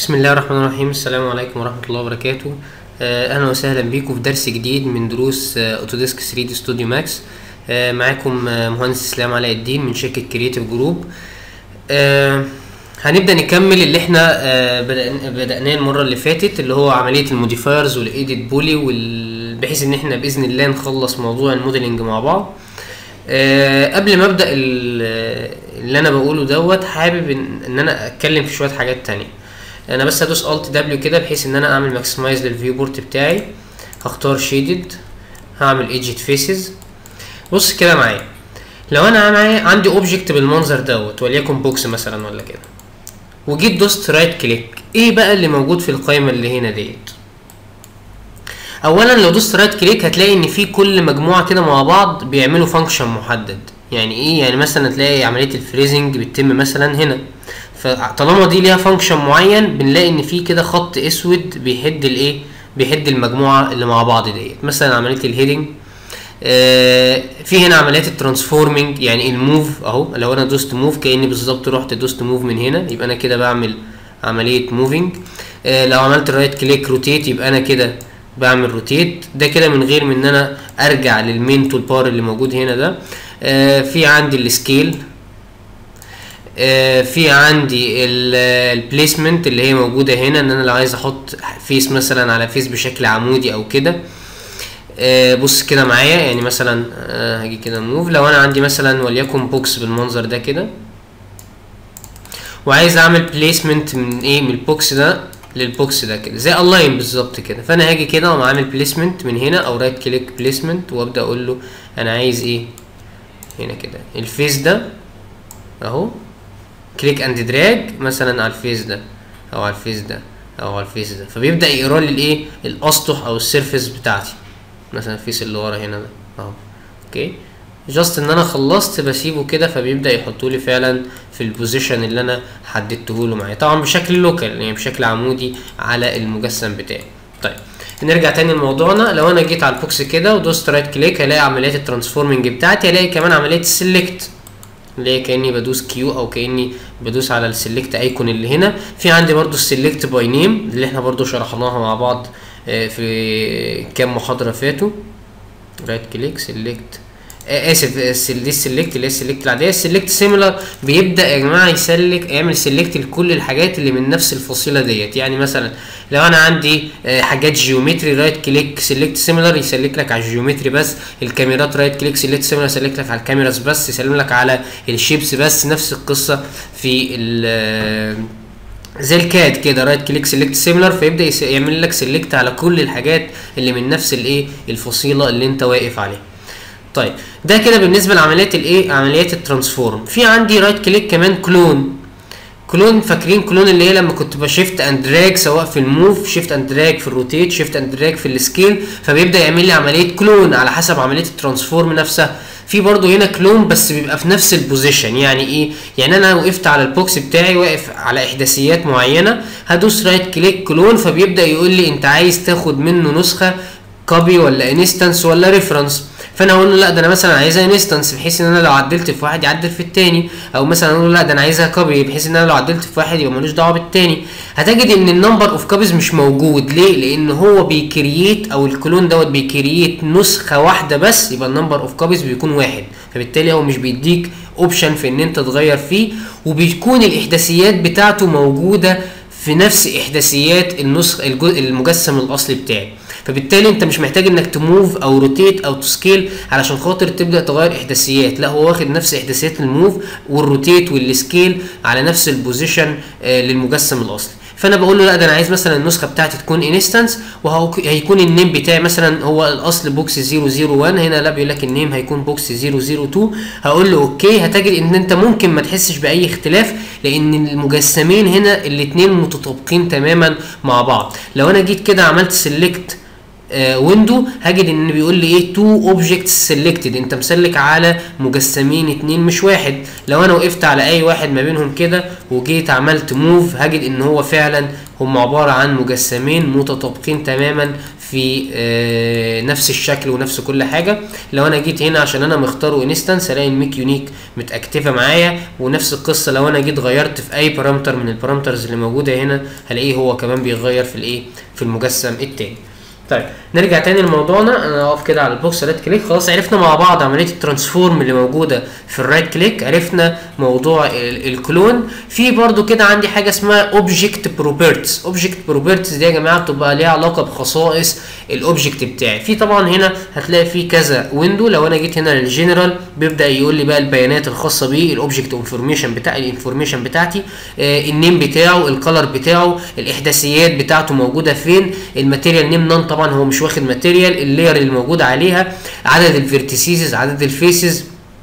بسم الله الرحمن الرحيم السلام عليكم ورحمة الله وبركاته آه، أهلا وسهلا بيكم في درس جديد من دروس آه، أوتوديسك 3 دي ستوديو ماكس آه، معاكم آه، مهندس إسلام علاء الدين من شركة كرييتيف جروب آه، هنبدأ نكمل اللي احنا آه، بدأ- بدأناه المرة اللي فاتت اللي هو عملية الموديفايرز والإيديت بولي وال... بحيث إن احنا بإذن الله نخلص موضوع الموديلنج مع بعض آه، قبل ما ابدا ال- اللي انا بقوله دوت حابب ان, إن انا اتكلم في شويه حاجات تانية انا بس هدوس الت دبليو كده بحيث ان انا اعمل ماكسمايز للفيو بورت بتاعي هختار شيدد هعمل ايدجت فيسز بص كده معايا لو انا معايا عندي اوبجكت بالمنظر دوت وليكن بوكس مثلا ولا كده وجيت دوست رايت كليك ايه بقى اللي موجود في القائمه اللي هنا ديت اولا لو دوست رايت كليك هتلاقي ان في كل مجموعه كده مع بعض بيعملوا فانكشن محدد يعني ايه يعني مثلا تلاقي عمليه الفريزنج بتتم مثلا هنا فطالما دي ليها فانكشن معين بنلاقي ان في كده خط اسود بيهد الايه بيهد المجموعه اللي مع بعض ديت مثلا عمليه الهيدنج آه في هنا عمليات الترانسفورمينج يعني الموف اهو لو انا دوست موف كاني بالظبط رحت دوست موف من هنا يبقى انا كده بعمل عمليه موفينج آه لو عملت رايت كليك روتيت يبقى انا كده بعمل روتيت ده كده من غير من ان انا ارجع للمين تول بار اللي موجود هنا ده آه في عندي السكيل آه في عندي البليسمنت اللي هي موجوده هنا ان انا لو عايز احط فيس مثلا على فيس بشكل عمودي او كده آه بص كده معايا يعني مثلا آه هاجي كده موف لو انا عندي مثلا وليكن بوكس بالمنظر ده كده وعايز اعمل بليسمنت من ايه من البوكس ده للبوكس ده كده زي الاين بالظبط كده فانا هاجي كده واقوم عامل بليسمنت من هنا او رايت كليك بليسمنت وابدا اقول له انا عايز ايه هنا كده الفيس ده اهو كليك اند دراج مثلا على الفيس ده او على الفيس ده او على الفيس ده فبيبدا يقرا لي الايه الاسطح او السيرفيس بتاعتي مثلا الفيس اللي ورا هنا ده اهو اوكي جاست ان انا خلصت بسيبه كده فبيبدا يحطه لي فعلا في البوزيشن اللي انا حددته له معايا طبعا بشكل لوكال يعني بشكل عمودي على المجسم بتاعي طيب نرجع تاني لموضوعنا لو انا جيت على البوكس كده ودوست رايت كليك هلاقي عمليات الترانسفورمنج بتاعتي هلاقي كمان عمليه السلكت اللي هي كاني بدوس كيو او كاني بدوس على السلكت ايكون اللي هنا في عندي برضو السلكت باي نيم اللي احنا برضو شرحناها مع بعض آه، في كام محاضره فاتوا رايت كليك سيلكت اسف السل- دي السلكت اللي هي السلكت العاديه السلكت سيميلر بيبدا يا جماعه يسلك يعمل سلكت لكل الحاجات اللي من نفس الفصيله ديت يعني مثلا لو انا عندي آه، حاجات جيومتري رايت كليك سيلكت سيميلر يسلك لك على الجيومتري بس الكاميرات رايت كليك سيلكت سيميلر يسلك لك على الكاميراز بس يسلم لك على الشيبس بس نفس القصه في ال زي الكاد كده رايت كليك سيلكت سيميلر فيبدا يس- يعمل لك سيلكت على كل الحاجات اللي من نفس الايه الفصيله اللي انت واقف عليها طيب ده كده بالنسبه لعمليات الايه عمليات الترانسفورم في عندي رايت كليك كمان كلون كلون فاكرين كلون اللي هي لما كنت بشيفت اند دراج سواء في الموف شيفت اند دراج في الروتيت شيفت اند دراج في السكيل فبيبدا يعمل لي عمليه كلون على حسب عمليه الترانسفورم نفسها في برضو هنا كلون بس بيبقى في نفس البوزيشن يعني ايه يعني انا وقفت على البوكس بتاعي واقف على احداثيات معينه هدوس رايت كليك كلون فبيبدا يقول لي انت عايز تاخد منه نسخه كوبي ولا انستنس ولا ريفرنس فانا اقول له لا ده انا مثلا عايزها انستنس بحيث ان انا لو عدلت في واحد يعدل في التاني او مثلا اقول له لا ده انا عايزها كوبي بحيث ان انا لو عدلت في واحد يبقى ملوش دعوه بالتاني هتجد ان النمبر اوف كوبيز مش موجود ليه لان هو بيكرييت او الكلون دوت بيكرييت نسخه واحده بس يبقى النمبر اوف كوبيز بيكون واحد فبالتالي هو مش بيديك اوبشن في ان انت تغير فيه وبيكون الاحداثيات بتاعته موجوده في نفس احداثيات النسخ الجزء المجسم الاصلي بتاعي فبالتالي انت مش محتاج انك تموف او روتيت او تسكيل علشان خاطر تبدا تغير احداثيات لا هو واخد نفس احداثيات الموف والروتيت والسكيل على نفس البوزيشن آه للمجسم الاصلي فانا بقول له لا ده انا عايز مثلا النسخه بتاعتي تكون انستنس وهيكون النيم بتاعي مثلا هو الاصل بوكس 001 هنا لا بيقول لك النيم هيكون بوكس 002 هقول له اوكي هتجد ان انت ممكن ما تحسش باي اختلاف لان المجسمين هنا الاثنين متطابقين تماما مع بعض لو انا جيت كده عملت سيلكت ويندو هجد ان بيقول لي ايه تو اوبجكتس سيلكتد انت مسلك على مجسمين اتنين مش واحد لو انا وقفت على اي واحد ما بينهم كده وجيت عملت موف هجد ان هو فعلا هم عباره عن مجسمين متطابقين تماما في آه، نفس الشكل ونفس كل حاجه لو انا جيت هنا عشان انا مختاره انستنس الاقي الميك يونيك متاكتفه معايا ونفس القصه لو انا جيت غيرت في اي بارامتر من البارامترز اللي موجوده هنا هلاقيه هو كمان بيغير في الايه في المجسم التاني طيب نرجع تاني لموضوعنا انا اقف كده على البوكس رايت كليك خلاص عرفنا مع بعض عمليه الترانسفورم اللي موجوده في الرايت كليك عرفنا موضوع ال- الكلون في برضو كده عندي حاجه اسمها اوبجكت بروبرتيز اوبجكت بروبرتيز دي يا جماعه بتبقى ليها علاقه بخصائص الاوبجكت بتاعي في طبعا هنا هتلاقي في كذا ويندو لو انا جيت هنا للجنرال بيبدا يقول لي بقى البيانات الخاصه بيه الاوبجكت انفورميشن بتاع الانفورميشن بتاعتي آه النيم بتاعه الكلر بتاعه الاحداثيات بتاعته موجوده فين الماتيريال نيم نون طبعا هو مش واخد ماتيريال اللاير اللي موجود عليها عدد الفيرتيسيز عدد الفيسز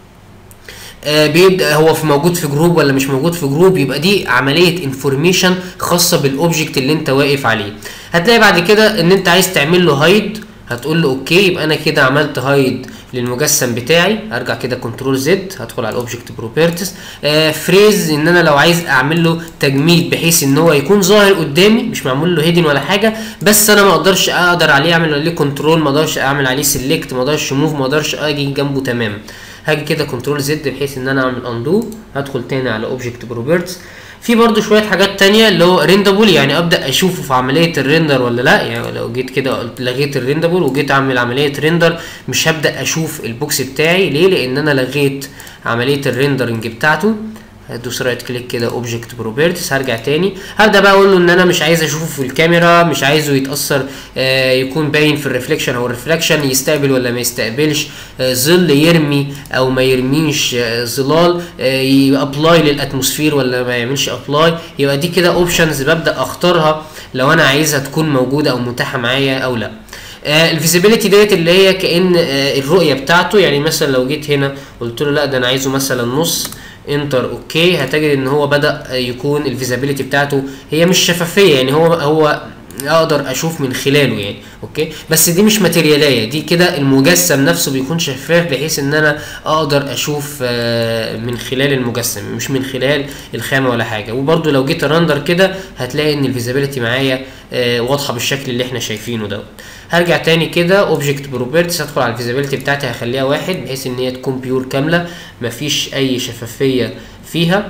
آه، بيبدا هو في موجود في جروب ولا مش موجود في جروب يبقى دي عمليه انفورميشن خاصه بالاوبجكت اللي انت واقف عليه هتلاقي بعد كده ان انت عايز تعمل له هايد هتقول له اوكي يبقى انا كده عملت هايد للمجسم بتاعي ارجع كده كنترول زد هدخل على الاوبجكت بروبرتيز آه فريز ان انا لو عايز اعمل له تجميد بحيث ان هو يكون ظاهر قدامي مش معمول له هيدن ولا حاجه بس انا ما اقدرش اقدر عليه اعمل عليه كنترول ما اقدرش اعمل عليه سيلكت ما اقدرش موف ما اقدرش اجي جنبه تماما هاجي كده كنترول زد بحيث ان انا اعمل اندو هدخل تاني على اوبجكت بروبرتس في برضو شويه حاجات تانية اللي هو ريندابل يعني ابدا اشوفه في عمليه الريندر ولا لا يعني لو جيت كده قلت لغيت الريندابل وجيت اعمل عمليه ريندر مش هبدا اشوف البوكس بتاعي ليه لان انا لغيت عمليه الريندرنج بتاعته هدوس رايت كليك كده اوبجكت بروبرتيز هرجع تاني هبدا بقى اقول له ان انا مش عايز اشوفه في الكاميرا مش عايزه يتاثر آه يكون باين في الريفليكشن او الريفليكشن يستقبل ولا ما يستقبلش آه ظل يرمي او ما يرميش آه ظلال آه ابلاي للاتموسفير ولا ما يعملش ابلاي يبقى دي كده اوبشنز ببدا اختارها لو انا عايزها تكون موجوده او متاحه معايا او لا آه الفيزيبيليتي ديت اللي هي كان آه الرؤيه بتاعته يعني مثلا لو جيت هنا قلت له لا ده انا عايزه مثلا نص انتر اوكي هتجد ان هو بدا يكون الفيزابيليتي بتاعته هي مش شفافيه يعني هو هو اقدر اشوف من خلاله يعني اوكي بس دي مش ماتيرياليه دي كده المجسم نفسه بيكون شفاف بحيث ان انا اقدر اشوف من خلال المجسم مش من خلال الخامه ولا حاجه وبرده لو جيت رندر كده هتلاقي ان الفيزابيليتي معايا واضحه بالشكل اللي احنا شايفينه دوت هرجع تاني كده اوبجكت بروبرتيز هدخل على الفيزابيليتي بتاعتي هخليها واحد بحيث ان هي تكون بيور كامله مفيش اي شفافيه فيها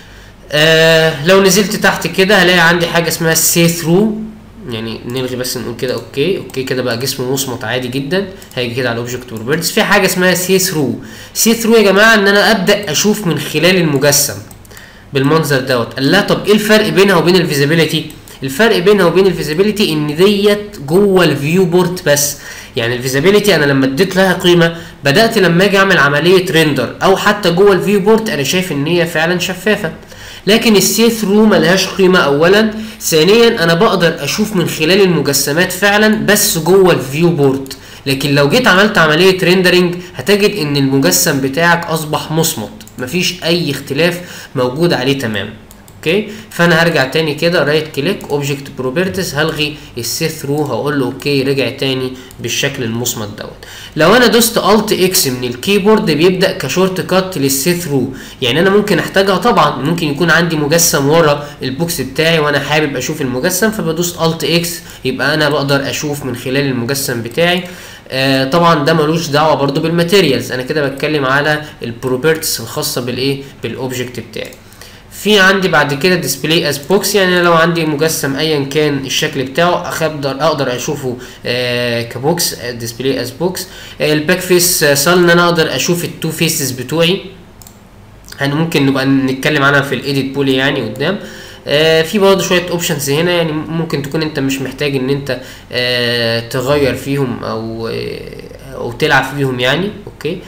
آه لو نزلت تحت كده هلاقي عندي حاجه اسمها سي ثرو يعني نلغي بس نقول كده اوكي اوكي كده بقى جسمه مصمت عادي جدا هيجي كده على الاوبجكت بروبرتيز في حاجه اسمها سي ثرو سي ثرو يا جماعه ان انا ابدا اشوف من خلال المجسم بالمنظر دوت قال لا طب ايه الفرق بينها وبين الفيزابيليتي الفرق بينها وبين الفيزابيليتي ان ديت جوه الفيو بورت بس يعني الفيزابيليتي انا لما اديت لها قيمه بدات لما اجي اعمل عمليه ريندر او حتى جوه الفيو بورت انا شايف ان هي فعلا شفافه لكن السي ثرو ملهاش قيمه اولا ثانيا انا بقدر اشوف من خلال المجسمات فعلا بس جوه الفيو بورت لكن لو جيت عملت عمليه ريندرنج هتجد ان المجسم بتاعك اصبح مصمت مفيش اي اختلاف موجود عليه تماما اوكي فانا هرجع تاني كده رايت كليك اوبجكت بروبرتيز هلغي السي ثرو هقول له اوكي رجع تاني بالشكل المصمت دوت لو انا دوست الت اكس من الكيبورد بيبدا كشورت كات للسي ثرو يعني انا ممكن احتاجها طبعا ممكن يكون عندي مجسم ورا البوكس بتاعي وانا حابب اشوف المجسم فبدوس الت اكس يبقى انا بقدر اشوف من خلال المجسم بتاعي آه طبعا ده ملوش دعوه برضو بالماتيريالز انا كده بتكلم على البروبرتيز الخاصه بالايه بالاوبجكت بتاعي في عندي بعد كده ديسبلاي از بوكس يعني لو عندي مجسم ايا كان الشكل بتاعه اقدر اقدر اشوفه آه كبوكس ديسبلاي از بوكس آه الباك فيس سال ان انا اقدر اشوف التو فيسز بتوعي يعني ممكن نبقى نتكلم عنها في الايديت بولي يعني قدام آه في برضه شويه اوبشنز هنا يعني ممكن تكون انت مش محتاج ان انت آه تغير فيهم او آه او تلعب فيهم يعني اوكي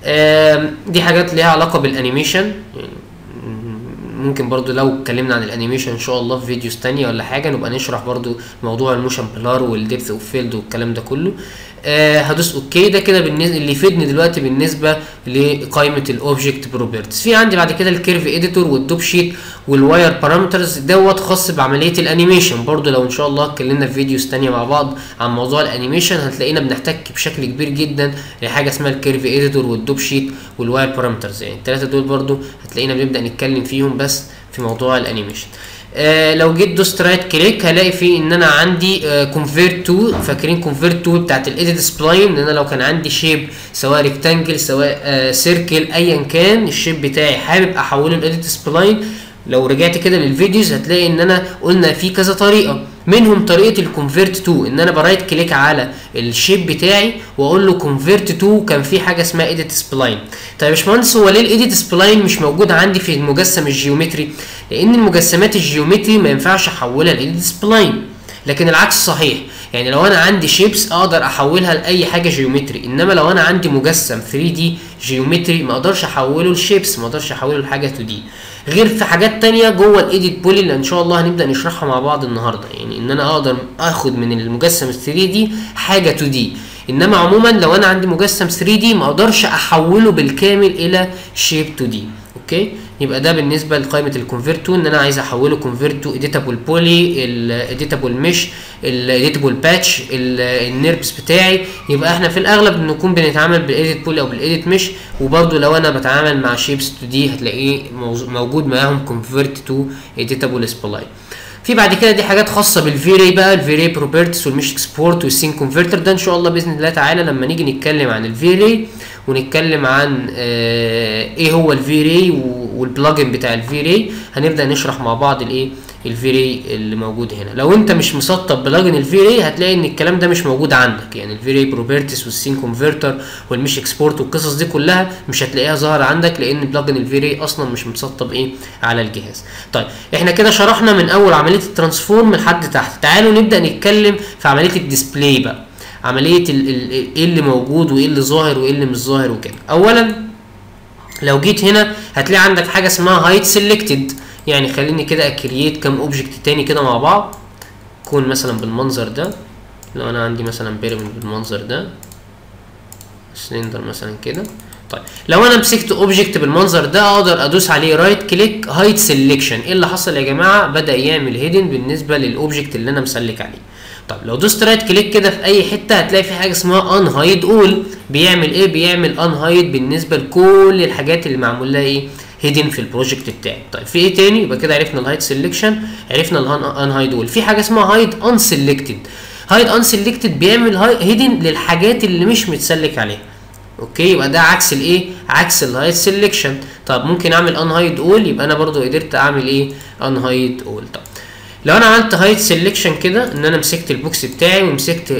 آه دي حاجات ليها علاقه بالانيميشن يعني ممكن برضو لو اتكلمنا عن الانيميشن ان شاء الله في فيديوز تانية ولا حاجة نبقى نشرح برضو موضوع الموشن بلار والديبث اوف فيلد والكلام ده كله آه هدوس اوكي ده كده بالنسبه اللي يفيدني دلوقتي بالنسبه لقائمه الاوبجكت بروبرتيز في عندي بعد كده الكيرف اديتور والدوب شيت والواير بارامترز دوت خاص بعمليه الانيميشن برضو لو ان شاء الله اتكلمنا في فيديوز تانية مع بعض عن موضوع الانيميشن هتلاقينا بنحتك بشكل كبير جدا لحاجه اسمها الكيرف اديتور والدوب شيت والواير بارامترز يعني الثلاثه دول برضو هتلاقينا بنبدا نتكلم فيهم بس في موضوع الانيميشن آه لو جيت دوست رايت كليك هلاقي فيه ان انا عندي كونفيرت تو فاكرين كونفيرت تو بتاعت الايديت سبلاين ان انا لو كان عندي شيب سواء ريكتانجل سواء آه سيركل ايا كان الشيب بتاعي حابب احوله لايديت سبلاين لو رجعت كده للفيديوز هتلاقي ان انا قلنا في كذا طريقه منهم طريقه الكونفيرت تو ان انا برايت كليك على الشيب بتاعي واقول له كونفيرت تو كان في حاجه اسمها ايديت سبلاين طيب يا باشمهندس هو ليه الايديت سبلاين مش موجود عندي في المجسم الجيومتري لان المجسمات الجيومتري ما ينفعش احولها لايديت سبلاين لكن العكس صحيح يعني لو انا عندي شيبس اقدر احولها لاي حاجه جيومتري انما لو انا عندي مجسم 3 دي جيومتري ما اقدرش احوله لشيبس ما اقدرش احوله لحاجه 2 دي غير في حاجات تانية جوه الايديت بولي اللي ان شاء الله هنبدا نشرحها مع بعض النهارده يعني ان انا اقدر اخد من المجسم 3 دي حاجه 2 دي انما عموما لو انا عندي مجسم 3 دي ما اقدرش احوله بالكامل الى شيب 2 دي اوكي يبقى ده بالنسبه لقائمه الكونفيرت تو ان انا عايز احوله كونفيرت تو اديتابل بولي الاديتابل مش الاديتابل باتش النيربس بتاعي يبقى احنا في الاغلب نكون بنتعامل بالايديت بولي او بالايديت مش وبرده لو انا بتعامل مع شيبس 2 دي هتلاقيه موجود معاهم كونفيرت تو اديتابل سبلاين في بعد كده دي حاجات خاصه بالفيري بقى الفيري بروبرتيز والمش اكسبورت والسين كونفرتر ده ان شاء الله باذن الله تعالى لما نيجي نتكلم عن الفيري ونتكلم عن آه ايه هو الفيري والبلجن بتاع الفيري هنبدا نشرح مع بعض الايه الفيري اللي موجود هنا لو انت مش مسطب بلجن الفيري هتلاقي ان الكلام ده مش موجود عندك يعني الفيري بروبرتيز والسين كونفرتر والمش اكسبورت والقصص دي كلها مش هتلاقيها ظاهره عندك لان بلجن الفيري اصلا مش مسطب ايه على الجهاز طيب احنا كده شرحنا من اول عمليه الترانسفورم لحد تحت تعالوا نبدا نتكلم في عمليه الديسبلاي بقى عمليه ايه اللي موجود وايه اللي ظاهر وايه اللي مش ظاهر وكده اولا لو جيت هنا هتلاقي عندك حاجه اسمها هايت سيلكتد يعني خليني كده اكرييت كام اوبجكت تاني كده مع بعض يكون مثلا بالمنظر ده لو انا عندي مثلا بيراميد بالمنظر ده سلندر مثلا كده طيب لو انا مسكت اوبجكت بالمنظر ده اقدر ادوس عليه رايت كليك هايت سيلكشن ايه اللي حصل يا جماعه بدا يعمل هيدن بالنسبه للاوبجكت اللي انا مسلك عليه طب لو دوست رايت كليك كده في اي حته هتلاقي في حاجه اسمها ان هايد اول بيعمل ايه بيعمل ان هايد بالنسبه لكل الحاجات اللي معمول لها ايه هيدن في البروجكت بتاعي طيب في ايه تاني يبقى كده عرفنا الهايد سيلكشن عرفنا الان هايد اول في حاجه اسمها هايد ان سيلكتد هايد ان سيلكتد بيعمل هيدن للحاجات اللي مش متسلك عليها اوكي يبقى ده عكس الايه عكس الهايد سيلكشن طب ممكن اعمل ان هايد اول يبقى انا برضو قدرت اعمل ايه ان هايد اول طب لو انا عملت هايد سيلكشن كده ان انا مسكت البوكس بتاعي ومسكت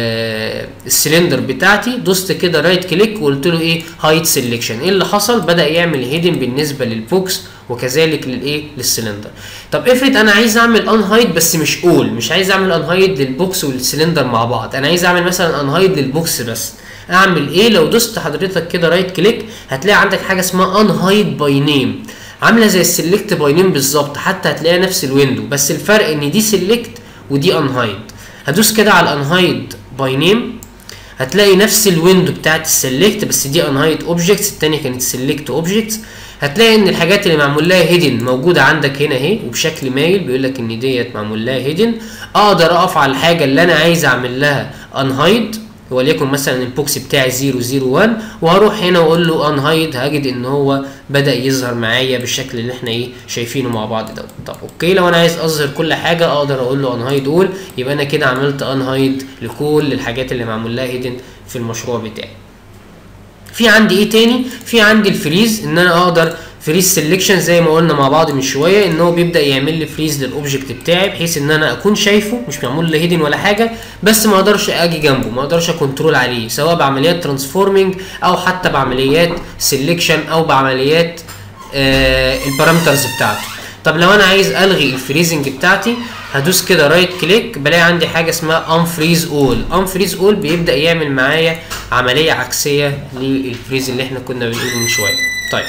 السلندر بتاعتي دوست كده رايت كليك وقلت له ايه هايد سيلكشن ايه اللي حصل بدا يعمل هيدن بالنسبه للبوكس وكذلك للايه للسلندر طب افرض انا عايز اعمل ان هايد بس مش اول مش عايز اعمل ان هايد للبوكس والسلندر مع بعض انا عايز اعمل مثلا ان هايد للبوكس بس اعمل ايه لو دوست حضرتك كده رايت كليك هتلاقي عندك حاجه اسمها ان هايد باي نيم عامله زي السلكت باي نيم بالظبط حتى هتلاقيها نفس الويندو بس الفرق ان دي سلكت ودي ان هايد هدوس كده على الان هايد باي نيم هتلاقي نفس الويندو بتاعت السلكت بس دي ان هايد اوبجكتس الثانيه كانت سلكت اوبجكتس هتلاقي ان الحاجات اللي معمول لها هيدن موجوده عندك هنا اهي وبشكل مايل بيقول لك ان ديت معمول لها هيدن اقدر اقف على الحاجه اللي انا عايز اعمل لها ان هايد وليكن مثلا البوكس بتاعي 001 وهروح هنا واقول له ان هايد هجد ان هو بدا يظهر معايا بالشكل اللي احنا ايه شايفينه مع بعض ده طب اوكي لو انا عايز اظهر كل حاجه اقدر اقول له ان هايد اول يبقى انا كده عملت ان هايد لكل الحاجات اللي معمول لها هيدن في المشروع بتاعي في عندي ايه تاني في عندي الفريز ان انا اقدر فريز سيلكشن زي ما قلنا مع بعض من شويه ان هو بيبدا يعمل لي فريز للاوبجكت بتاعي بحيث ان انا اكون شايفه مش معمول له هيدن ولا حاجه بس ما اقدرش اجي جنبه ما اقدرش اكونترول عليه سواء بعمليات ترانسفورمينج او حتى بعمليات سيلكشن او بعمليات آه البارامترز بتاعته طب لو انا عايز الغي الفريزنج بتاعتي هدوس كده رايت كليك بلاقي عندي حاجه اسمها ان فريز اول ان فريز اول بيبدا يعمل معايا عمليه عكسيه للفريز اللي احنا كنا بنقوله من شويه طيب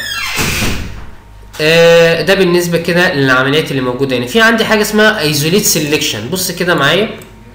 آه ده بالنسبه كده للعمليات اللي موجوده هنا في عندي حاجه اسمها ايزوليت سيلكشن بص كده معايا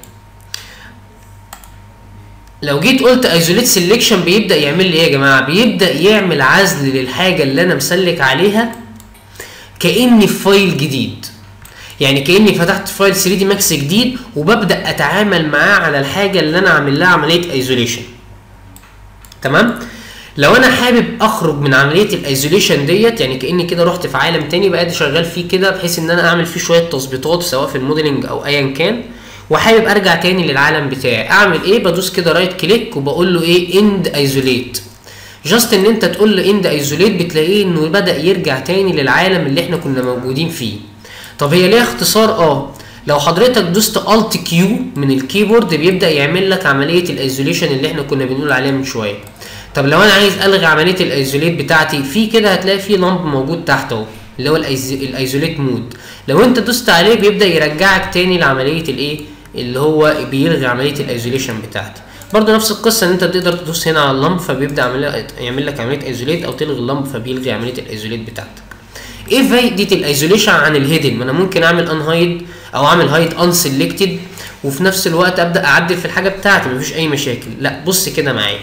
لو جيت قلت ايزوليت سيلكشن بيبدا يعمل لي ايه يا جماعه بيبدا يعمل عزل للحاجه اللي انا مسلك عليها كاني في فايل جديد يعني كاني فتحت فايل 3 دي ماكس جديد وببدا اتعامل معاه على الحاجه اللي انا عامل لها عمليه ايزوليشن تمام لو انا حابب اخرج من عمليه الايزوليشن ديت يعني كاني كده رحت في عالم تاني بقيت شغال فيه كده بحيث ان انا اعمل فيه شويه تظبيطات سواء في الموديلنج او ايا كان وحابب ارجع تاني للعالم بتاعي اعمل ايه بدوس كده رايت كليك وبقول له ايه اند ايزوليت جاست ان انت تقول له اند ايزوليت بتلاقيه انه بدا يرجع تاني للعالم اللي احنا كنا موجودين فيه طب هي ليها اختصار اه لو حضرتك دوست الت كيو من الكيبورد بيبدا يعمل لك عمليه الايزوليشن اللي احنا كنا بنقول عليها من شويه طب لو انا عايز الغي عمليه الايزوليت بتاعتي في كده هتلاقي في لمب موجود تحت اهو اللي هو الايزوليت مود لو انت دوست عليه بيبدا يرجعك تاني لعمليه الايه اللي هو بيلغي عمليه الايزوليشن بتاعتي برضه نفس القصه ان انت تقدر تدوس هنا على اللمب فبيبدا يعمل يعمل لك عمليه ايزوليت او تلغي اللمب فبيلغي عمليه الايزوليت بتاعتك ايه فايده الايزوليشن عن الهيدن ما انا ممكن اعمل ان هايد او اعمل هايد ان سيلكتد وفي نفس الوقت ابدا اعدل في الحاجه بتاعتي مفيش اي مشاكل لا بص كده معايا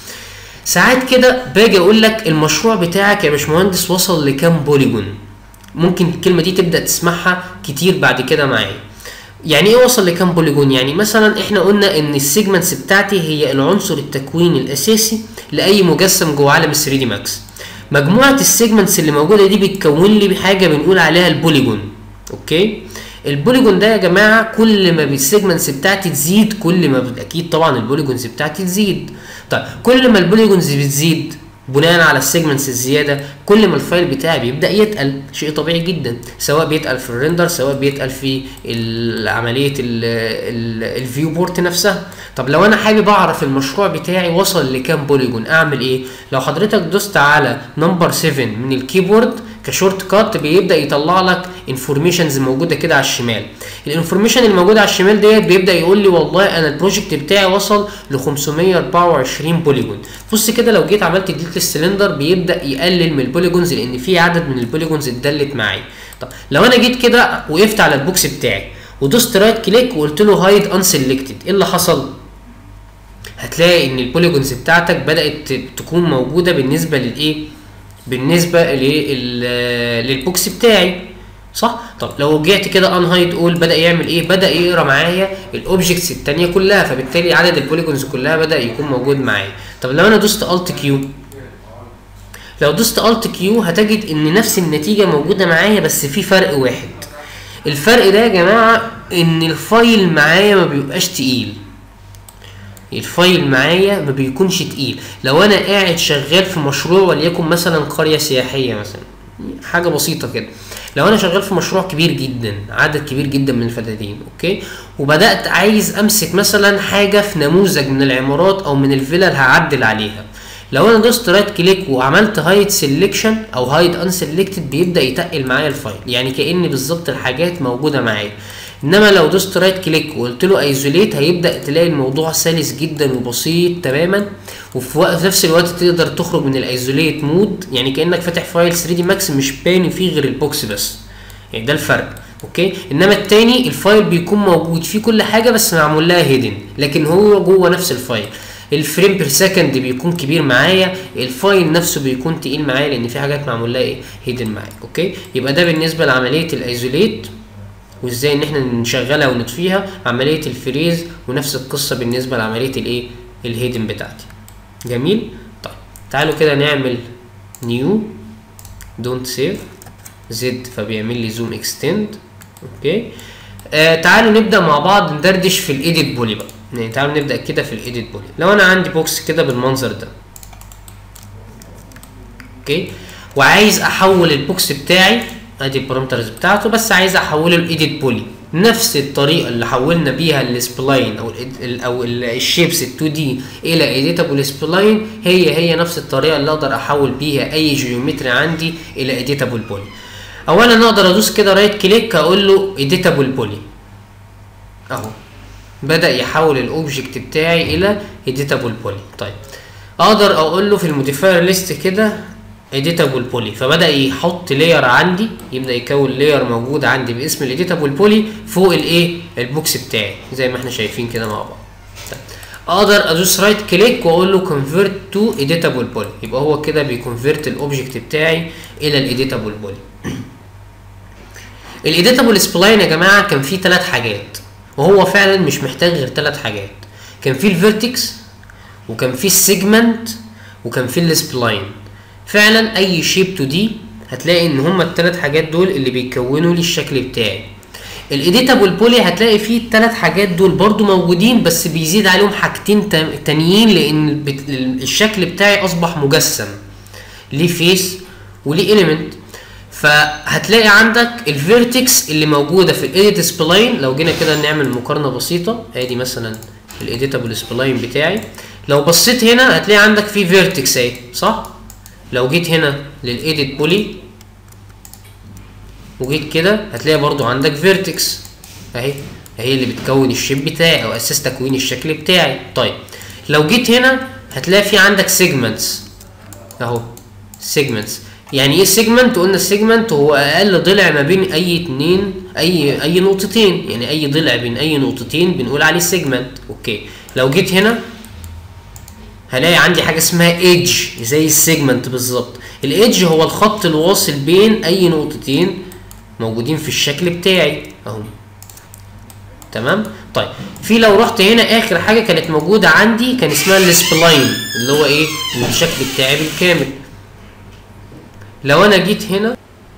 ساعات كده باجي اقول لك المشروع بتاعك يا باشمهندس وصل لكام بوليجون ممكن الكلمه دي تبدا تسمعها كتير بعد كده معايا يعني ايه وصل لكام بوليجون يعني مثلا احنا قلنا ان السيجمنتس بتاعتي هي العنصر التكويني الاساسي لاي مجسم جوه عالم 3 دي ماكس مجموعه السيجمنتس اللي موجوده دي بتكون لي حاجه بنقول عليها البوليجون اوكي البوليجون ده يا جماعه كل ما السيجمنتس بتاعتي تزيد كل ما اكيد طبعا البوليجونز بتاعتي تزيد طيب كل ما البوليجونز بتزيد بناء على السيجمنتس الزياده كل ما الفايل بتاعي بيبدا يتقل شيء طبيعي جدا سواء بيتقل في الريندر سواء بيتقل في عمليه الفيو بورت نفسها طب لو انا حابب اعرف المشروع بتاعي وصل لكام بوليجون اعمل ايه لو حضرتك دوست على نمبر 7 من الكيبورد كشورت كات بيبدا يطلع لك انفورميشنز موجوده كده على الشمال الانفورميشن اللي موجوده على الشمال ديت بيبدا يقول لي والله انا البروجكت بتاعي وصل ل 524 بوليجون بص كده لو جيت عملت ديليت للسلندر بيبدا يقلل من البوليجونز لان في عدد من البوليجونز اتدلت معايا طب لو انا جيت كده وقفت على البوكس بتاعي ودوست رايت كليك وقلت له هايد ان سيلكتد ايه اللي حصل هتلاقي ان البوليجونز بتاعتك بدات تكون موجوده بالنسبه للايه بالنسبه للبوكس بتاعي صح طب لو رجعت كده ان هايد اول بدا يعمل ايه بدا يقرا معايا الاوبجكتس الثانيه كلها فبالتالي عدد البوليجونز كلها بدا يكون موجود معايا طب لو انا دوست الت كيو لو دوست الت كيو هتجد ان نفس النتيجه موجوده معايا بس في فرق واحد الفرق ده يا جماعه ان الفايل معايا ما بيبقاش تقيل الفايل معايا ما بيكونش تقيل لو انا قاعد شغال في مشروع وليكن مثلا قريه سياحيه مثلا حاجه بسيطه كده لو انا شغال في مشروع كبير جدا عدد كبير جدا من الفدادين اوكي وبدات عايز امسك مثلا حاجه في نموذج من العمارات او من الفلل هعدل عليها لو انا دوست رايت كليك وعملت هايد سيلكشن او هايد ان سيلكتد بيبدا يتقل معايا الفايل يعني كان بالظبط الحاجات موجوده معايا انما لو دوست رايت كليك وقلت له ايزوليت هيبدا تلاقي الموضوع سلس جدا وبسيط تماما وفي وقت نفس الوقت تقدر تخرج من الايزوليت مود يعني كانك فاتح فايل 3 دي ماكس مش باين فيه غير البوكس بس يعني ده الفرق اوكي انما التاني الفايل بيكون موجود فيه كل حاجه بس معمول لها هيدن لكن هو جوه نفس الفايل الفريم بير سكند بيكون كبير معايا الفايل نفسه بيكون تقيل معايا لان في حاجات معمول لها ايه هيدن معايا اوكي يبقى ده بالنسبه لعمليه الايزوليت وازاي ان احنا نشغلها ونطفيها عمليه الفريز ونفس القصه بالنسبه لعمليه الايه الهيدن بتاعتي جميل طيب تعالوا كده نعمل نيو دونت سيف زد فبيعمل لي زوم اكستند اوكي آه تعالوا نبدا مع بعض ندردش في الايديت بولي بقى يعني تعالوا نبدا كده في الايديت بولي لو انا عندي بوكس كده بالمنظر ده اوكي وعايز احول البوكس بتاعي ادي البارامترز بتاعته بس عايز احوله لايديت بولي نفس الطريقه اللي حولنا بيها السبلاين او ال او الشيبس ال 2 دي الى ايديتابل سبلاين هي هي نفس الطريقه اللي اقدر احول بيها اي جيومتري عندي الى ايديتابل بولي اولا اقدر ادوس كده رايت كليك اقول له ايديتابل بولي اهو بدا يحول الاوبجكت بتاعي الى ايديتابل بولي طيب اقدر اقول له في الموديفاير ليست كده اديتابل بولي فبدا يحط لاير عندي يبدا يكون لاير موجود عندي باسم الاديتابل بولي فوق الايه البوكس بتاعي زي ما احنا شايفين كده مع بعض طيب. اقدر ادوس رايت كليك واقول له كونفيرت تو اديتابل بولي يبقى هو كده بيكونفيرت الاوبجكت بتاعي الى الاديتابل بولي الاديتابل سبلاين يا جماعه كان فيه ثلاث حاجات وهو فعلا مش محتاج غير ثلاث حاجات كان فيه الفيرتكس وكان فيه السيجمنت وكان في السبلاين فعلا اي شيب 2 دي هتلاقي ان هما الثلاث حاجات دول اللي بيكونوا لي الشكل بتاعي الايديتابل بولي هتلاقي فيه الثلاث حاجات دول برضو موجودين بس بيزيد عليهم حاجتين تا- تانيين لان بت- الشكل بتاعي اصبح مجسم ليه فيس وليه اليمنت فهتلاقي عندك الفيرتكس اللي موجوده في الايديت سبلاين لو جينا كده نعمل مقارنه بسيطه ادي مثلا الايديتابل سبلاين بتاعي لو بصيت هنا هتلاقي عندك في فيرتكس اهي صح لو جيت هنا للايديت بولي وجيت كده هتلاقي برضو عندك فيرتكس اهي اهي اللي بتكون الشيب بتاعي او اساس تكوين الشكل بتاعي طيب لو جيت هنا هتلاقي في عندك سيجمنتس اهو سيجمنتس يعني ايه سيجمنت قلنا السيجمنت هو اقل ضلع ما بين اي اتنين اي اي نقطتين يعني اي ضلع بين اي نقطتين بنقول عليه سيجمنت اوكي لو جيت هنا هلاقي عندي حاجه اسمها ايدج زي السيجمنت بالظبط الايدج هو الخط الواصل بين اي نقطتين موجودين في الشكل بتاعي اهو تمام طيب في لو رحت هنا اخر حاجه كانت موجوده عندي كان اسمها السبلاين اللي هو ايه الشكل بتاعي بالكامل لو انا جيت هنا